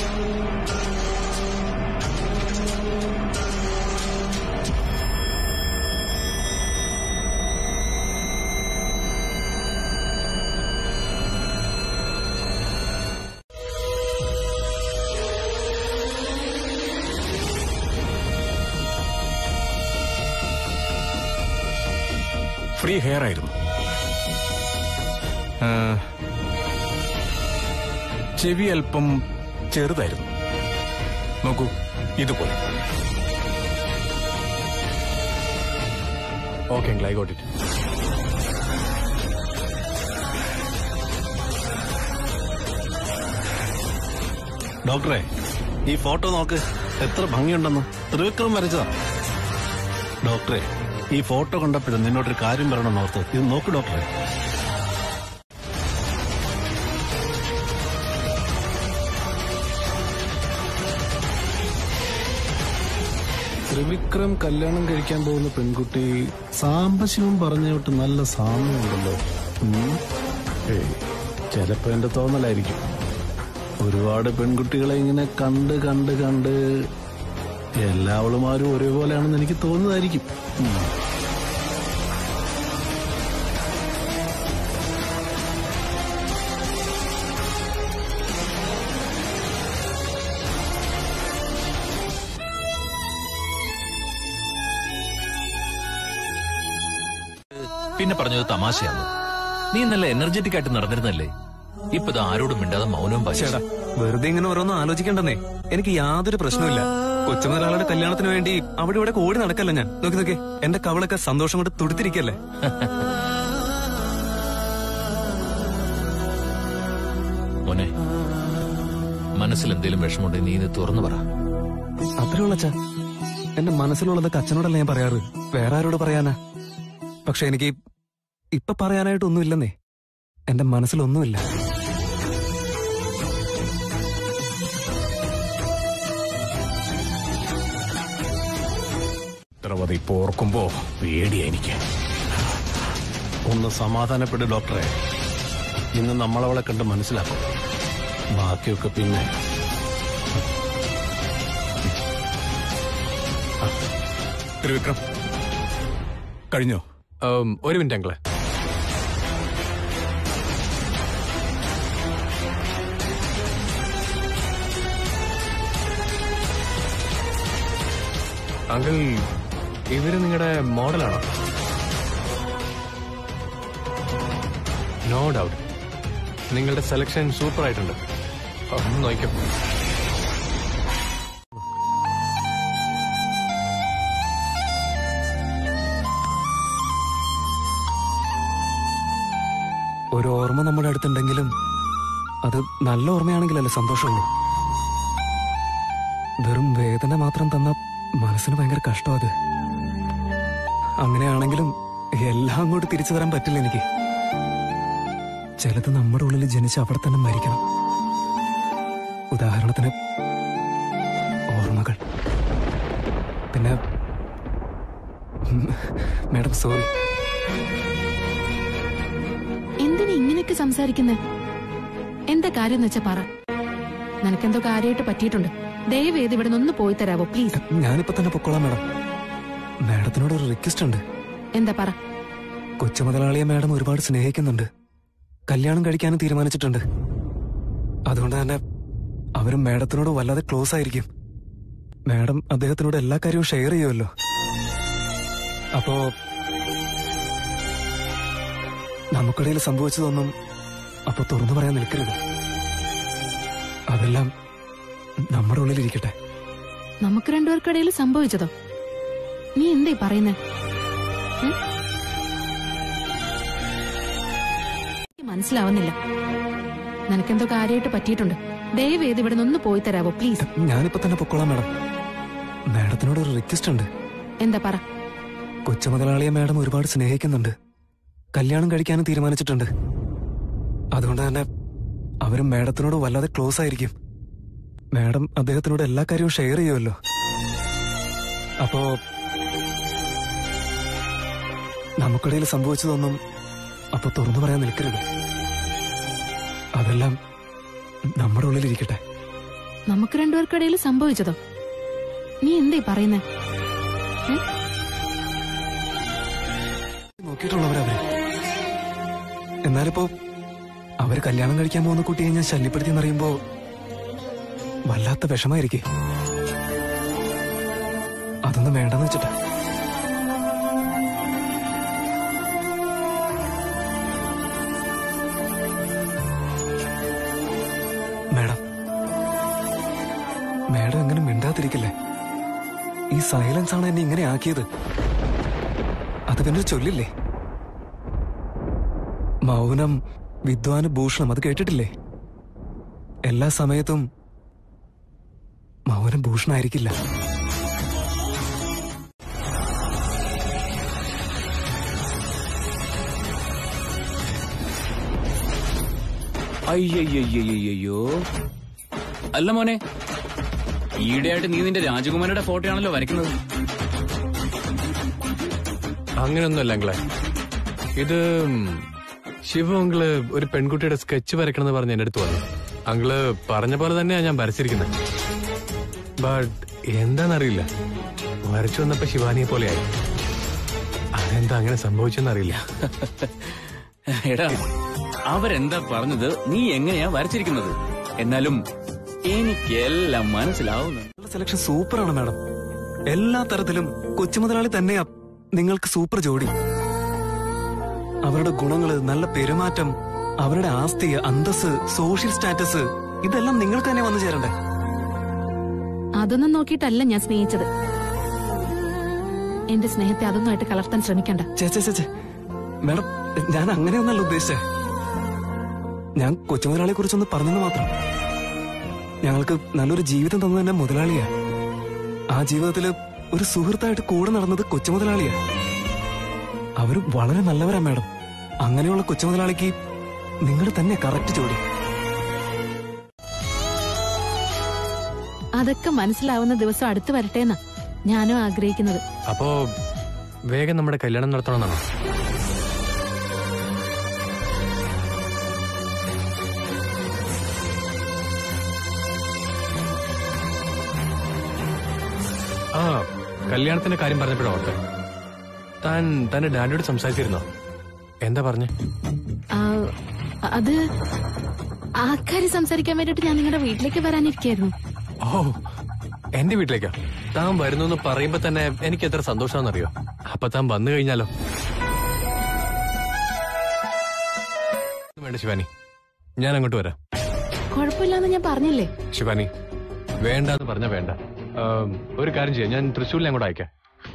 ഫ്രീ ഹെയർ ആയിരുന്നു ആ, ചെവി അല്പം ചെറുതായിരുന്നു നോക്കൂ ഇതുപോലെ okay uncle I got it ഡോക്ടറെ ഈ ഫോട്ടോ നോക്ക് എത്ര ഭംഗിയുണ്ടെന്ന് ത്രിവിക്രം വരച്ചതാ ഡോക്ടറെ ഈ ഫോട്ടോ കണ്ടപ്പോഴും നിന്നോടൊരു കാര്യം പറയണമെന്ന് ഓർത്ത് ഇത് നോക്ക് ഡോക്ടറെ ത്രിവിക്രം കല്യാണം കഴിക്കാൻ പോകുന്ന പെൺകുട്ടി സാംബശിവം പറഞ്ഞു വിട്ട് നല്ല സാമ്യമുണ്ടല്ലോ ഉം. ഏയ്, ചിലപ്പോ എന്റെ തോന്നലായിരിക്കും ഒരുപാട് പെൺകുട്ടികളെ ഇങ്ങനെ കണ്ട് കണ്ട് കണ്ട് എല്ലാവളുമാരും ഒരേപോലെയാണെന്ന് എനിക്ക് തോന്നുന്നതായിരിക്കും ഉം. പിന്നെ പറഞ്ഞത് തമാശയാണ് നീ നല്ല എനർജറ്റിക് ആയിട്ട് നടന്നിരുന്നല്ലേ ഇപ്പൊ ഇത് ആരോടും മിണ്ടാതെ മൗനവും ചേട്ടാ പാശ വെറുതെ ഇങ്ങനെ ഓരോന്നും ആലോചിക്കണ്ടെന്നേ എനിക്ക് യാതൊരു പ്രശ്നവുമില്ല കൊച്ചുമുതലാളുടെ കല്യാണത്തിന് വേണ്ടി അവിടെ ഇവിടെ ഓടി നടക്കല്ല ഞാൻ നോക്കി നോക്കി എന്റെ കവളൊക്കെ സന്തോഷം കൊണ്ട് തുടുത്തിരിക്കല്ലേ മോനെ മനസ്സിൽ എന്തെങ്കിലും വിഷമമുണ്ടെങ്കിൽ നീ ഇത് തുറന്നു പറ അത്രേ ഉള്ളച്ചാ എന്റെ മനസ്സിലുള്ളതൊക്കെ അച്ഛനോടല്ല ഞാൻ പറയാറ് വേറെ ആരോട് പറയാനാ പക്ഷെ എനിക്ക് ഇപ്പൊ പറയാനായിട്ട് ഒന്നുമില്ലെന്നേ എന്റെ മനസ്സിലൊന്നുമില്ല ചിത്രവത ഇപ്പൊ ഓർക്കുമ്പോ പേടിയാ എനിക്ക് ഒന്ന് സമാധാനപ്പെട്ട് ഡോക്ടറെ ഇന്ന് നമ്മളവളെ കണ്ട് മനസ്സിലാക്കും ബാക്കിയൊക്കെ പിന്നെ ത്രിവിക്രം കഴിഞ്ഞോ ഉം, ഒരു മിനിറ്റ് അങ്കിളെ അങ്കിൾ ഇവര് നിങ്ങളുടെ മോഡലാണോ നോ ഡൗട്ട് നിങ്ങളുടെ സെലക്ഷൻ സൂപ്പർ ആയിട്ടുണ്ട് ഒന്ന് നോക്കാം ഒരു ഓർമ്മ നമ്മുടെ അടുത്തുണ്ടെങ്കിലും അത് നല്ല ഓർമ്മയാണെങ്കിലല്ലേ സന്തോഷമുള്ളൂ വെറും വേദന മാത്രം തന്ന മനസ്സിന് ഭയങ്കര കഷ്ടം അത് അങ്ങനെയാണെങ്കിലും എല്ലാം അങ്ങോട്ട് തിരിച്ചു തരാൻ പറ്റില്ല എനിക്ക് ചിലത് നമ്മുടെ ഉള്ളിൽ ജനിച്ച് അവിടെ തന്നെ മരിക്കണം ഉദാഹരണത്തിന് ഓർമ്മകൾ പിന്നെ മാഡം സോറി എന്തിനാ ഇങ്ങനെയൊക്കെ സംസാരിക്കുന്നത് എന്താ കാര്യം എന്ന് വെച്ചാ പറ നിനക്കെന്തോ കാര്യമായിട്ട് പറ്റിയിട്ടുണ്ട് ദയവേത് ഇവിടെ നിന്ന് പോയി തരാവോ പ്ലീസ് ഞാനിപ്പോ തന്നെ പൊക്കോളാം മാഡം മാഡത്തിനോട് ഒരു റിക്വസ്റ്റ് ഉണ്ട് എന്താ പറ കൊച്ചു മുതലാളിയെ മാഡം ഒരുപാട് സ്നേഹിക്കുന്നുണ്ട് കല്യാണം കഴിക്കാനും തീരുമാനിച്ചിട്ടുണ്ട് അതുകൊണ്ട് തന്നെ അവരും മാഡത്തിനോട് വല്ലാതെ ക്ലോസ് ആയിരിക്കും മാഡം അദ്ദേഹത്തിനോട് എല്ലാ കാര്യവും ഷെയർ ചെയ്യുമല്ലോ അപ്പോ നമുക്കിടയിൽ സംഭവിച്ചതൊന്നും അപ്പൊ തുറന്നു പറയാൻ നിൽക്കരുത് അതെല്ലാം നമ്മുടെ ഉള്ളിലിരിക്കട്ടെ നമുക്ക് രണ്ടുപേർക്കിടയിൽ സംഭവിച്ചതോ നീ എന്തേ പറയുന്നേ ഉം? എനിക്ക് മനസ്സിലാവുന്നില്ല നിനക്കെന്തോ കാര്യമായിട്ട് പറ്റിയിട്ടുണ്ട് ദയവേത് ഇവിടെ നിന്ന് പോയി തരാവോ പ്ലീസ് ഞാനിപ്പോ തന്നെ പൊക്കോളാം മാഡം മാഡത്തിനോട് ഒരു റിക്വസ്റ്റ് ഉണ്ട് എന്താ പറ കൊച്ചു മുതലാളിയെ മാഡം ഒരുപാട് സ്നേഹിക്കുന്നുണ്ട് കല്യാണം കഴിക്കാനും തീരുമാനിച്ചിട്ടുണ്ട് അതുകൊണ്ട് തന്നെ അവരും മാഡത്തിനോട് വല്ലാതെ ക്ലോസ് ആയിരിക്കും മാഡം അദ്ദേഹത്തിനോട് എല്ലാ കാര്യവും ഷെയർ ചെയ്യുമല്ലോ അപ്പോ നമുക്കിടയിൽ സംഭവിച്ചതൊന്നും അപ്പൊ തുറന്നു പറയാൻ നിൽക്കരുത് അതെല്ലാം നമ്മുടെ ഉള്ളിലിരിക്കട്ടെ നമുക്ക് രണ്ടുപേർക്കിടയിൽ സംഭവിച്ചതോ നീ എന്തേ പറയുന്നേ ഉം? നോക്കിയിട്ടുള്ളവരവര് എന്നാലിപ്പോ അവര് കല്യാണം കഴിക്കാൻ പോകുന്ന കുട്ടിയെ ഞാൻ ശല്യപ്പെടുത്തി എന്നറിയുമ്പോ വല്ലാത്ത വിഷമായിരിക്കേ അതൊന്നും വേണ്ടെന്ന് വെച്ചിട്ടാ മാഡം മാഡം എങ്ങനെ മിണ്ടാതിരിക്കില്ലേ ഈ സൈലൻസ് ആണ് എന്നെ ഇങ്ങനെ ആക്കിയത് അത് പിന്നെ ഒരു ചൊല്ലില്ലേ മൗനം വിദ്വാന് ഭൂഷണം അത് കേട്ടിട്ടില്ലേ എല്ലാ സമയത്തും മൗനം ഭൂഷണായിരിക്കില്ല അയ്യയ്യയ്യയ്യോ അല്ല മോനെ ഈയിടെയായിട്ട് നീ നിന്റെ രാജകുമാരിയുടെ ഫോട്ടോയാണല്ലോ വരയ്ക്കുന്നത് അങ്ങനെയൊന്നുമല്ല അങ്കിളെ ഇത് ശിവ അങ്കിള് ഒരു പെൺകുട്ടിയുടെ സ്കെച്ച് വരയ്ക്കണമെന്ന് പറഞ്ഞ് എന്റെ അടുത്ത് വന്നു അങ്കിള് പറഞ്ഞ പോലെ തന്നെയാ ഞാൻ വരച്ചിരിക്കുന്നത് ബട്ട് എന്താന്നറിയില്ല വരച്ചു വന്നപ്പോ ശിവാനിയെ പോലെയായി അതെന്താ അങ്ങനെ സംഭവിച്ചെന്നറിയില്ല എടാ അവരെന്താ പറഞ്ഞത് നീ എങ്ങനെയാ വരച്ചിരിക്കുന്നത് എന്നാലും എനിക്കെല്ലാം മനസ്സിലാവുന്നു സെലക്ഷൻ സൂപ്പറാണ് മാഡം എല്ലാ തരത്തിലും കൊച്ചുമുതലാളി തന്നെയാ നിങ്ങൾക്ക് സൂപ്പർ ജോഡി അവരുടെ ഗുണങ്ങള് നല്ല പെരുമാറ്റം അവരുടെ ആസ്തി അന്തസ് സോഷ്യൽ സ്റ്റാറ്റസ് ഇതെല്ലാം നിങ്ങൾക്ക് തന്നെ വന്നു ചേരണ്ടേ അതൊന്നും നോക്കിയിട്ടല്ല ഞാൻ സ്നേഹിച്ചത് എന്റെ സ്നേഹത്തെ അതൊന്നുമായിട്ട് കലർത്താൻ ശ്രമിക്കണ്ട ചേ ചേ, ചേ, ചേ. മാഡം ഞാൻ അങ്ങനെയൊന്നല്ല ഉദ്ദേശിച്ചേ ഞാൻ കൊച്ചുമുതലാളിയെ കുറിച്ചൊന്ന് പറഞ്ഞെന്ന് മാത്രം ഞങ്ങൾക്ക് നല്ലൊരു ജീവിതം തന്നു തന്നെ മുതലാളിയാ ആ ജീവിതത്തില് ഒരു സുഹൃത്തായിട്ട് കൂടെ നടന്നത് കൊച്ചുമുതലാളിയാ അവര് വളരെ നല്ലവരാ മാഡം അങ്ങനെയുള്ള കൊച്ചുമുതലാളിക്ക് നിങ്ങൾ തന്നെ കറക്റ്റ് ജോഡി അതൊക്കെ മനസ്സിലാവുന്ന ദിവസം അടുത്ത് വരട്ടെ എന്നാ ഞാനും ആഗ്രഹിക്കുന്നത് അപ്പോ വേഗം നമ്മുടെ കല്യാണം നടത്തണമെന്നാണോ ആ കല്യാണത്തിന്റെ കാര്യം പറഞ്ഞപ്പോഴാ ഓർത്തെ താൻ തന്റെ ഡാഡിയോട് സംസാരിച്ചിരുന്നോ എന്താ പറഞ്ഞേ ആ, അത് ആ കാര്യം സംസാരിക്കാൻ വേണ്ടിട്ട് ഞാൻ നിങ്ങളുടെ വീട്ടിലേക്ക് വരാനിരിക്കായിരുന്നു ഓ എന്റെ വീട്ടിലേക്കാ താൻ വരുന്നു എന്ന് പറയുമ്പോ തന്നെ എനിക്ക് എത്ര സന്തോഷമാണെന്നറിയോ അപ്പൊ താൻ വന്നു കഴിഞ്ഞാലോ വേണ്ട ശിവാനി ഞാൻ അങ്ങോട്ട് വരാം കുഴപ്പമില്ലാന്ന് ഞാൻ പറഞ്ഞില്ലേ ശിവാനി വേണ്ടെന്ന് പറഞ്ഞ വേണ്ട ആം, ഒരു കാര്യം ചെയ്യാം ഞാൻ തൃശ്ശൂരിൽ അങ്ങോട്ട് അയക്കാം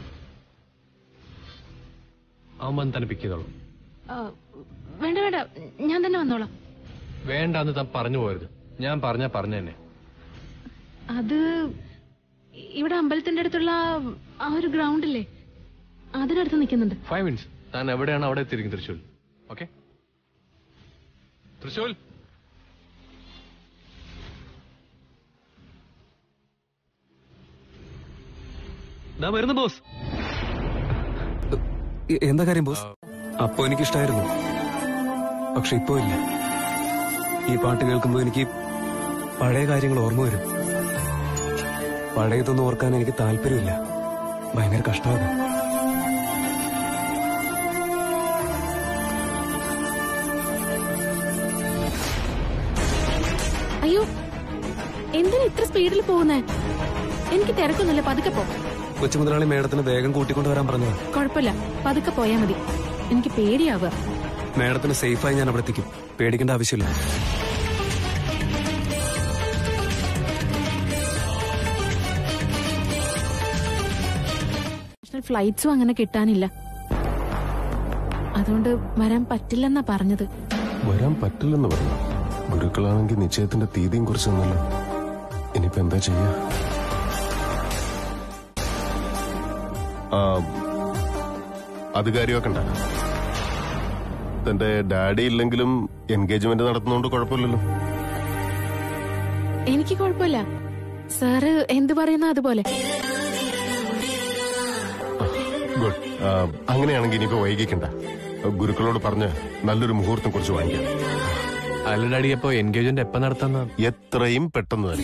അവൻ വന്ന് തന്നെ പിക്ക് ചെയ്തോളൂ ആ, വേണ്ട വേണ്ട ഞാൻ തന്നെ വന്നോളാം വേണ്ടാന്ന് താൻ പറഞ്ഞു പോരുത് ഞാൻ പറഞ്ഞ പറഞ്ഞ തന്നെ അത് ഇവിടെ അമ്പലത്തിന്റെ അടുത്തുള്ള ആ ഒരു ഗ്രൗണ്ടില്ലേ അതിനടുത്ത് നിൽക്കുന്നുണ്ട് ഫൈവ് മിനിറ്റ്സ് താൻ എവിടെയാണ് അവിടെ എത്തിയിരിക്കും തൃശ്ശൂർ ഓക്കെ തൃശ്ശൂർ ദാ വരുന്നു ബോസ് എ- എന്താ കാര്യം ബോസ് അപ്പോ എനിക്ക് ഇഷ്ടമായിരുന്നു പക്ഷെ ഇപ്പോ ഇല്ല ഈ പാട്ട് കേൾക്കുമ്പോൾ എനിക്ക് പഴയ കാര്യങ്ങൾ ഓർമ്മ വരും പഴയതൊന്നും ഓർക്കാൻ എനിക്ക് താല്പര്യമില്ല ഭയങ്കര കഷ്ടമാണ് അയ്യോ എന്തിനാ ഇത്ര സ്പീഡിൽ പോകുന്നേ എനിക്ക് തിരക്കൊന്നുമില്ല പതുക്കെ പോ കൊച്ചു മുതലാളി മേഡത്തിന് വേഗം കൂട്ടിക്കൊണ്ട് വരാൻ പറഞ്ഞത് കുഴപ്പമില്ല പതുക്കെ പോയാ മതി എനിക്ക് പേടിയാവുക മേഡത്തിന് സേഫായി ഞാൻ അവിടെ എത്തിക്കും പേടിക്കേണ്ട ആവശ്യമില്ല നാഷണൽ ഫ്ലൈറ്റ്സും അങ്ങനെ കിട്ടാനില്ല അതുകൊണ്ട് വരാൻ പറ്റില്ലെന്നാ പറഞ്ഞത് വരാൻ പറ്റില്ലെന്ന് പറഞ്ഞു ഗുരുക്കളാണെങ്കിൽ നിശ്ചയത്തിന്റെ തീയതിയും കുറിച്ച് തന്നല്ലോ ഇനിയിപ്പോ എന്താ ചെയ്യാ ആ, അത് കാര്യമാക്കണ്ട തന്റെ ഡാഡി ഇല്ലെങ്കിലും എൻഗേജ്മെന്റ് നടത്തുന്നോണ്ട് കുഴപ്പമില്ലല്ലോ എനിക്ക് കുഴപ്പമില്ല സാറ് എന്തു പറയുന്ന അതുപോലെ ഗുഡ് ആ, അങ്ങനെയാണെങ്കിൽ ഇനിയിപ്പോ വൈകിക്കണ്ട ഗുരുക്കളോട് പറഞ്ഞ് നല്ലൊരു മുഹൂർത്തം കുറിച്ച് വാങ്ങിക്കാം അല്ല ഡാഡി അപ്പൊ എൻഗേജ്മെന്റ് എപ്പോ നടത്താന്ന എത്രയും പെട്ടെന്ന് തന്നെ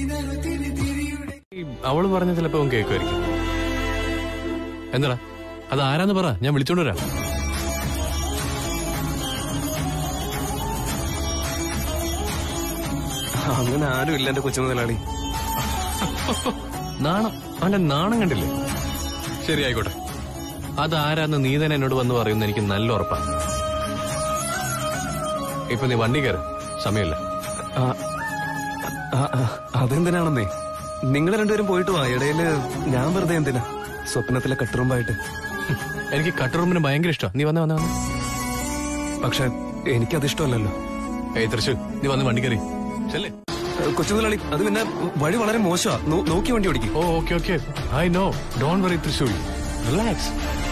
അവള് പറഞ്ഞ ചിലപ്പോ അവൻ കേൾക്കുമായിരിക്കും എന്താടാ അത് ആരാന്ന് പറ ഞാൻ വിളിച്ചോണ്ട് വരാം അങ്ങനെ ആരും ഇല്ല എന്റെ കൊച്ചു മുതലാളി നാണം അവന്റെ നാണം കണ്ടില്ലേ ശരി ആയിക്കോട്ടെ അതാരാന്ന് നീ തന്നെ എന്നോട് വന്ന് പറയുന്ന എനിക്ക് നല്ല ഉറപ്പാ ഇപ്പൊ നീ വണ്ടി കയറി സമയമില്ല ആ, ആ, ആ, അതെന്തിനാണെന്നേ നിങ്ങൾ രണ്ടുപേരും പോയിട്ട് വാ ഇടയില് ഞാൻ വെറുതെ എന്തിനാ സ്വപ്നത്തിലെ കട്ടുറുമ്പായിട്ട് എനിക്ക് കട്ടുറുമ്പിന് ഭയങ്കര ഇഷ്ടം നീ വന്ന വന്ന വന്ന പക്ഷെ എനിക്കത് ഇഷ്ടമല്ലല്ലോ ഏയ് തൃശൂർ നീ വന്ന് വണ്ടി കയറി ചെല്ലേ കൊച്ചു മുതലാളി അത് പിന്നെ വഴി വളരെ മോശമാ നോ- നോക്കി വണ്ടി ഓടിക്കും oh okay okay I no don't worry Thrissur relax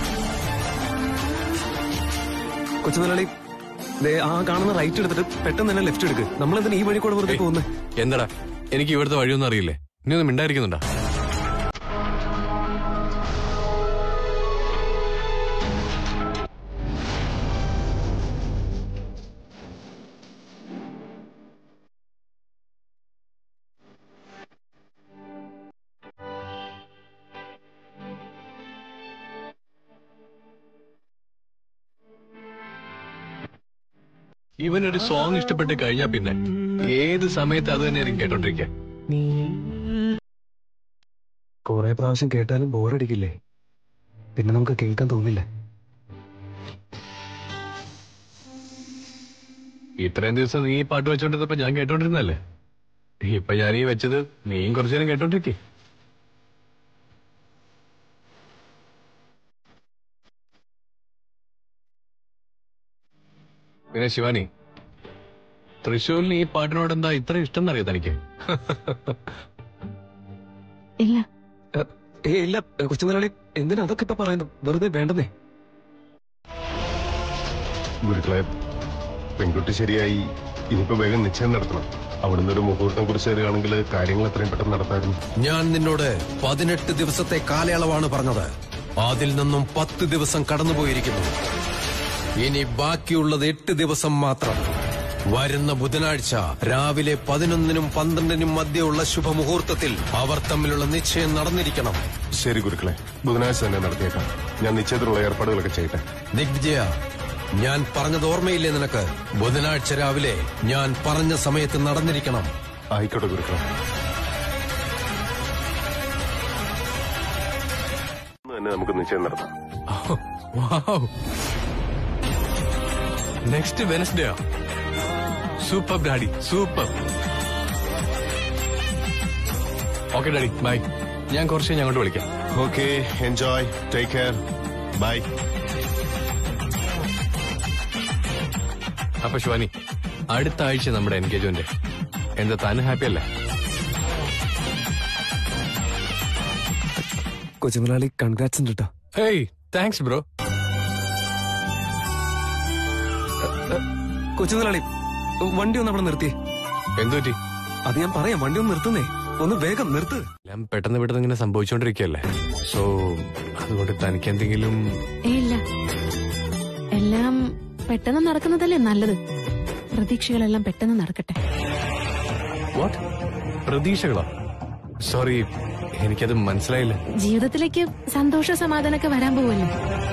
കൊച്ചു മുതലാളി ദേ ആ കാണുന്ന റൈറ്റ് എടുത്തിട്ട് പെട്ടെന്ന് തന്നെ ലെഫ്റ്റ് എടുക്ക് നമ്മളെന്തിനാ ഈ വഴി കൂടെ വെറുതെ പോകുന്നത് എന്താടാ എനിക്ക് ഇവിടുത്തെ വഴിയൊന്നും അറിയില്ലേ നീ ഒന്നും മിണ്ടായിരിക്കുന്നുണ്ടാ ഇവനൊരു സോങ് ഇഷ്ടപ്പെട്ട് കഴിഞ്ഞാ പിന്നെ ഏത് സമയത്ത് അത് തന്നെയായിരിക്കും കേട്ടോണ്ടിരിക്കുക കുറെ പ്രാവശ്യം കേട്ടാലും ബോറടിക്കില്ലേ പിന്നെ നമുക്ക് കേൾക്കാൻ തോന്നില്ല ഇത്രയും ദിവസം നീ ഈ പാട്ട് വെച്ചോണ്ടിരുന്നപ്പോ ഞാൻ കേട്ടോണ്ടിരുന്നല്ലേ ഇപ്പൊ ഞാൻ ഈ വെച്ചത് നീയും കുറച്ചു നേരം കേട്ടോണ്ടിരിക്കേ പിന്നെ ശിവാനി തൃശ്ശൂരിന് ഈ പാട്ടിനോട് എന്താ ഇത്ര ഇഷ്ടം എന്നറിയോ തനിക്ക് ഇല്ല ഏ ഇല്ല കൊച്ചു മുതലാളി എന്തിനാ അതൊക്കെ ഇപ്പൊ പറയുന്നു വെറുതെ വേണ്ടതേ ഗുരുക്കളെ പെൺകുട്ടി ശരിയായി ഇനിയിപ്പോ വേഗം നിശ്ചയം നടത്തണം അവിടുന്ന് ഒരു മുഹൂർത്തം കുറിച്ച് തരികയാണെങ്കിൽ കാര്യങ്ങൾ എത്രയും പെട്ടെന്ന് നടത്തായിരുന്നു ഞാൻ നിന്നോട് പതിനെട്ട് ദിവസത്തെ കാലയളവാണ് പറഞ്ഞത് അതിൽ നിന്നും പത്ത് ദിവസം കടന്നുപോയിരിക്കുന്നു ഇനി ബാക്കിയുള്ളത് എട്ട് ദിവസം മാത്രം വരുന്ന ബുധനാഴ്ച രാവിലെ പതിനൊന്നിനും പന്ത്രണ്ടിനും മധ്യയുള്ള ശുഭമുഹൂർത്തത്തിൽ അവർ തമ്മിലുള്ള നിശ്ചയം നടന്നിരിക്കണം ശരി ഗുരുക്കളെ ബുധനാഴ്ച തന്നെ നടത്തിയേക്കാം ഞാൻ നിശ്ചയത്തിനുള്ള ഏർപ്പാടുകളൊക്കെ ചെയ്യട്ടെ ദിഗ്വിജയ ഞാൻ പറഞ്ഞത് ഓർമ്മയില്ലേ നിനക്ക് ബുധനാഴ്ച രാവിലെ ഞാൻ പറഞ്ഞ സമയത്ത് നടന്നിരിക്കണം ആയിക്കോട്ടെ ഗുരുക്കളെ ഇന്ന് തന്നെ നമുക്ക് നിശ്ചയം നടത്താം next Wednesday super daddy super okay daddy bye ഞാൻ കുറച്ച് കഴിഞ്ഞ് അങ്ങോട്ട് വിളിക്കാം okay enjoy take care bye അപ്പൊ ശിവാനി അടുത്ത ആഴ്ച നമ്മുടെ എൻഗേജ്മെന്റ് എന്താ താൻ ഹാപ്പി അല്ലേ കൊച്ചു മുതലാളി കൺഗ്രാറ്റ്സ് ഉണ്ട് കേട്ടോ ഹേയ് താങ്ക്സ് ബ്രോ കൊച്ചു മുതലാളി വണ്ടി ഒന്ന് അവിടെ നിർത്തി എന്തുപറ്റി അത് ഞാൻ പറയാം വണ്ടി ഒന്ന് നിർത്തുന്നേ ഒന്ന് വേഗം നിർത്ത് എല്ലാം പെട്ടെന്ന് പെട്ടെന്ന് ഇങ്ങനെ സംഭവിച്ചുകൊണ്ടിരിക്കുകയല്ലേ സോ അതുകൊണ്ട് തനിക്ക് എന്തെങ്കിലും ഏ ഇല്ല എല്ലാം പെട്ടെന്ന് നടക്കുന്നതല്ലേ നല്ലത് പ്രതീക്ഷകളെല്ലാം പെട്ടെന്ന് നടക്കട്ടെ വാട്ട് പ്രതീക്ഷകളോ സോറി എനിക്കത് മനസ്സിലായില്ല ജീവിതത്തിലേക്ക് സന്തോഷ സമാധാനമൊക്കെ വരാൻ പോവല്ലോ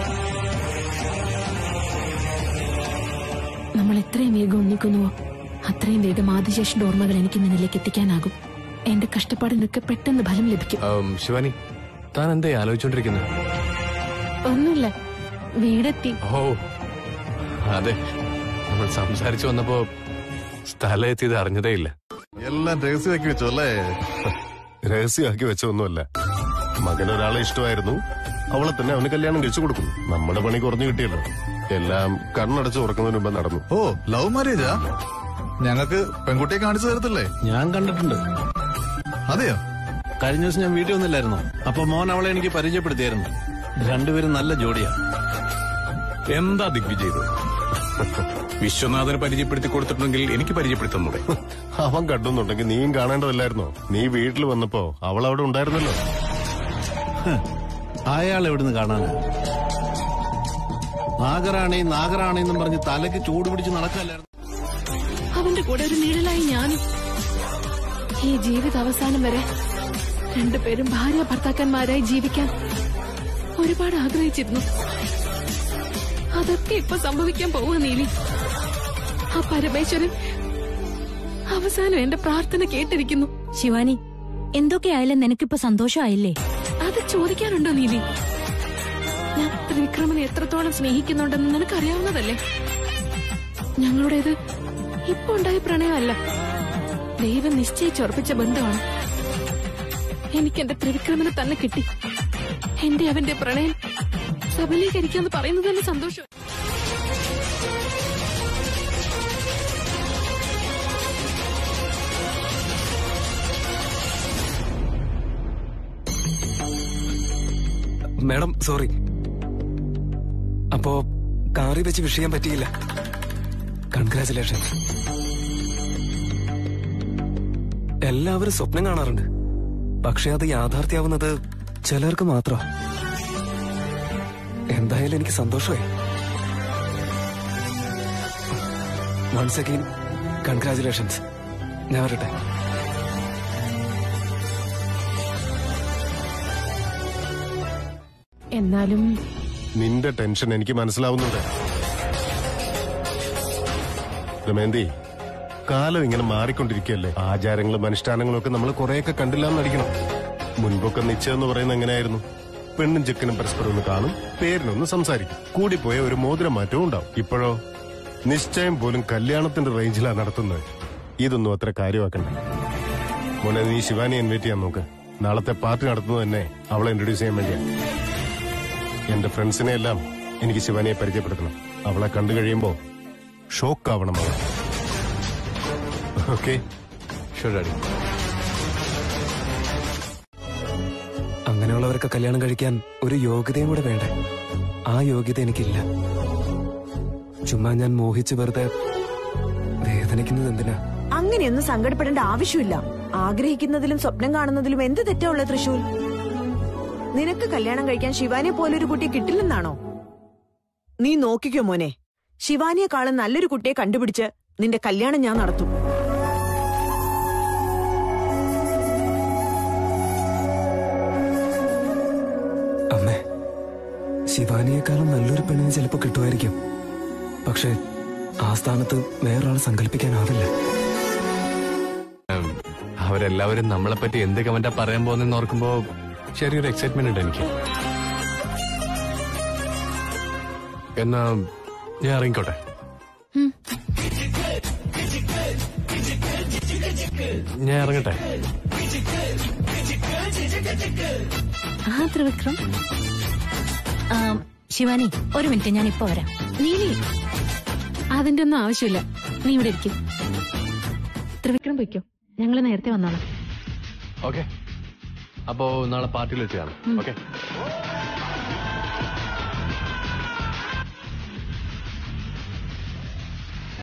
നമ്മൾ എത്രയും വേഗം ഒന്നിക്കുന്നുവോ അത്രയും വേഗം ആദിശേഷന്റെ ഓർമ്മകൾ എനിക്ക് നിന്നിലേക്ക് എത്തിക്കാനാകും എന്റെ കഷ്ടപ്പാടിനൊക്കെ പെട്ടെന്ന് ഫലം ലഭിക്കും ഉം, ശിവാനി താൻ എന്തേ ആലോചിച്ചോണ്ടിരിക്കുന്നത് ഒന്നുമില്ല വീടെത്തി ഓ അതെ നമ്മൾ സംസാരിച്ചു വന്നപ്പോ സ്ഥലം എത്തിയത് അറിഞ്ഞതേ ഇല്ല എല്ലാം രഹസ്യമാക്കി വെച്ചു അല്ലേ രഹസ്യമാക്കി വെച്ചൊന്നുമല്ല മകൻ ഒരാളെ ഇഷ്ടമായിരുന്നു അവളെ തന്നെ അവന് കല്യാണം കഴിച്ചു കൊടുക്കും നമ്മുടെ പണി കുറഞ്ഞു കിട്ടിയല്ലോ എല്ലാം കണ്ണടച്ച് ഉറക്കുന്നതിന് മുമ്പ് നടന്നു ഓ ലവ് മാരേജാ ഞങ്ങൾക്ക് പെൺകുട്ടിയെ കാണിച്ചു തരത്തില്ലേ ഞാൻ കണ്ടിട്ടുണ്ട് അതെയോ കഴിഞ്ഞ ദിവസം ഞാൻ വീട്ടിൽ വന്നില്ലായിരുന്നു അപ്പൊ മോൻ അവളെ എനിക്ക് പരിചയപ്പെടുത്തിയായിരുന്നു രണ്ടുപേരും നല്ല ജോഡിയാ എന്താ ദിഗ്വിജയ് ഇത് വിശ്വനാഥന് പരിചയപ്പെടുത്തി കൊടുത്തിട്ടുണ്ടെങ്കിൽ എനിക്ക് പരിചയപ്പെടുത്തുന്നൂടെ അവൻ കണ്ടുന്നുണ്ടെങ്കിൽ നീയും കാണേണ്ടതല്ലായിരുന്നോ നീ വീട്ടിൽ വന്നപ്പോ അവൾ അവിടെ ഉണ്ടായിരുന്നല്ലോ അയാൾ എവിടുന്ന് കാണാനാ നാഗറാണി നാഗറാണി എന്നും പറഞ്ഞ് തലയ്ക്ക് ചൂട് പിടിച്ച് നടക്കല്ലായിരുന്നു അവന്റെ കൂടെ ഒരു നിഴലായി ഞാനും ഈ ജീവിത അവസാനം വരെ രണ്ടുപേരും ഭാര്യ ഭർത്താക്കന്മാരായി ജീവിക്കാൻ ഒരുപാട് ആഗ്രഹിച്ചിരുന്നു അതൊക്കെ ഇപ്പൊ സംഭവിക്കാൻ പോവുക നീലി ആ പരമേശ്വരൻ അവസാനം എന്റെ പ്രാർത്ഥന കേട്ടിരിക്കുന്നു ശിവാനി എന്തൊക്കെയായാലും നിനക്കിപ്പോ സന്തോഷമായില്ലേ അത് ചോദിക്കാനുണ്ടോ നീലി ഞാൻ ത്രിവിക്രമനെ എത്രത്തോളം സ്നേഹിക്കുന്നുണ്ടെന്ന് നിനക്കറിയാവുന്നതല്ലേ ഞങ്ങളുടേത് ഇപ്പൊ ഉണ്ടായ പ്രണയമല്ല ദൈവം നിശ്ചയിച്ചുറപ്പിച്ച ബന്ധമാണ് എനിക്ക് എന്റെ ത്രിവിക്രമനെ തന്നെ കിട്ടി എന്റെ അവന്റെ പ്രണയം സബലീകരിക്കാന്ന് പറയുന്നത് തന്നെ സന്തോഷം മാഡം സോറി അപ്പോ കാറിൽ വെച്ച് വിഷയം പറ്റിയില്ല കൺഗ്രാചുലേഷൻ എല്ലാവരും സ്വപ്നം കാണാറുണ്ട് പക്ഷെ അത് യാഥാർത്ഥ്യാവുന്നത് ചിലർക്ക് മാത്രം എന്തായാലും എനിക്ക് സന്തോഷമായി വൺസ് അഗെയിൻ കൺഗ്രാചുലേഷൻസ് ഞാൻ വരട്ടെ എന്നാലും നിന്റെ ടെൻഷൻ എനിക്ക് മനസ്സിലാവുന്നുണ്ട് ദമയന്തി കാലം ഇങ്ങനെ മാറിക്കൊണ്ടിരിക്കുകയല്ലേ ആചാരങ്ങളും അനുഷ്ഠാനങ്ങളും ഒക്കെ നമ്മൾ കുറെയൊക്കെ കണ്ടില്ലാന്ന് നടിക്കണം മുൻപൊക്കെ നിശ്ചയം എന്ന് പറയുന്നത് എങ്ങനെയായിരുന്നു പെണ്ണും ചെക്കനും പരസ്പരം ഒന്ന് കാണും പേരിനൊന്ന് സംസാരിക്കും കൂടിപ്പോയ ഒരു മോതിര മാറ്റവും ഉണ്ടാവും ഇപ്പോഴോ നിശ്ചയം പോലും കല്യാണത്തിന്റെ റേഞ്ചിലാണ് നടത്തുന്നത് ഇതൊന്നും അത്ര കാര്യമാക്കണ്ട മോനെ നീ ശിവാനി ഇൻവൈറ്റ് ചെയ്യാൻ നോക്ക് നാളത്തെ പാർട്ടി നടത്തുന്നത് തന്നെ അവളെ ഇൻട്രൊഡ്യൂസ് ചെയ്യാൻ വേണ്ടിയാണ് എന്റെ ഫ്രണ്ട്സിനെ എല്ലാം എനിക്ക് ശിവാനിയെ പരിചയപ്പെടുത്തണം അവളെ കണ്ടു കഴിയുമ്പോ ഷോക്ക് ആവണം അവൾ ഓക്കെ അങ്ങനെയുള്ളവർക്ക് കല്യാണം കഴിക്കാൻ ഒരു യോഗ്യതയും കൂടെ വേണ്ടേ ആ യോഗ്യത എനിക്കില്ല ചുമ്മാ ഞാൻ മോഹിച്ച് വെറുതെ വേദനിക്കുന്നത് എന്തിനാ അങ്ങനെയൊന്നും സങ്കടപ്പെടേണ്ട ആവശ്യമില്ല ആഗ്രഹിക്കുന്നതിലും സ്വപ്നം കാണുന്നതിലും എന്ത് തെറ്റാ ഉള്ള തൃശൂൽ നിനക്ക് കല്യാണം കഴിക്കാൻ ശിവാനെ പോലൊരു കുട്ടിയെ കിട്ടില്ലെന്നാണോ നീ നോക്കിക്കോ മോനെ ശിവാനിയെക്കാളും നല്ലൊരു കുട്ടിയെ കണ്ടുപിടിച്ച് നിന്റെ കല്യാണം ഞാൻ നടത്തും അമ്മേ ശിവാനിയെക്കാളും നല്ലൊരു പെണ്ണിന് ചിലപ്പോ കിട്ടുമായിരിക്കും പക്ഷെ ആ സ്ഥാനത്ത് വേറൊരാൾ സങ്കല്പിക്കാനാവില്ല ഉം, അവരെല്ലാവരും നമ്മളെ പറ്റി എന്ത് കമന്റാ പറയാൻ പോകുന്നെന്ന് ഓർക്കുമ്പോ ചെറിയൊരു എക്സൈറ്റ്മെന്റ് ഉണ്ട് എനിക്ക് എന്നാ ഞാൻ ഇറങ്ങിക്കോട്ടെ ഞാൻ ഇറങ്ങട്ടെ ആ ത്രിവിക്രം ആ, ശിവാനി ഒരു മിനിറ്റ് ഞാൻ ഇപ്പൊ വരാം നീലി അതിന്റെ ഒന്നും ആവശ്യമില്ല നീ ഇവിടെ ഇരിക്കും ത്രിവിക്രം പൊയ്ക്കോ ഞങ്ങള് നേരത്തെ വന്നോളാം ഓക്കെ അപ്പോ നാളെ പാർട്ടിയിൽ വെച്ച് കാണാം ഓക്കെ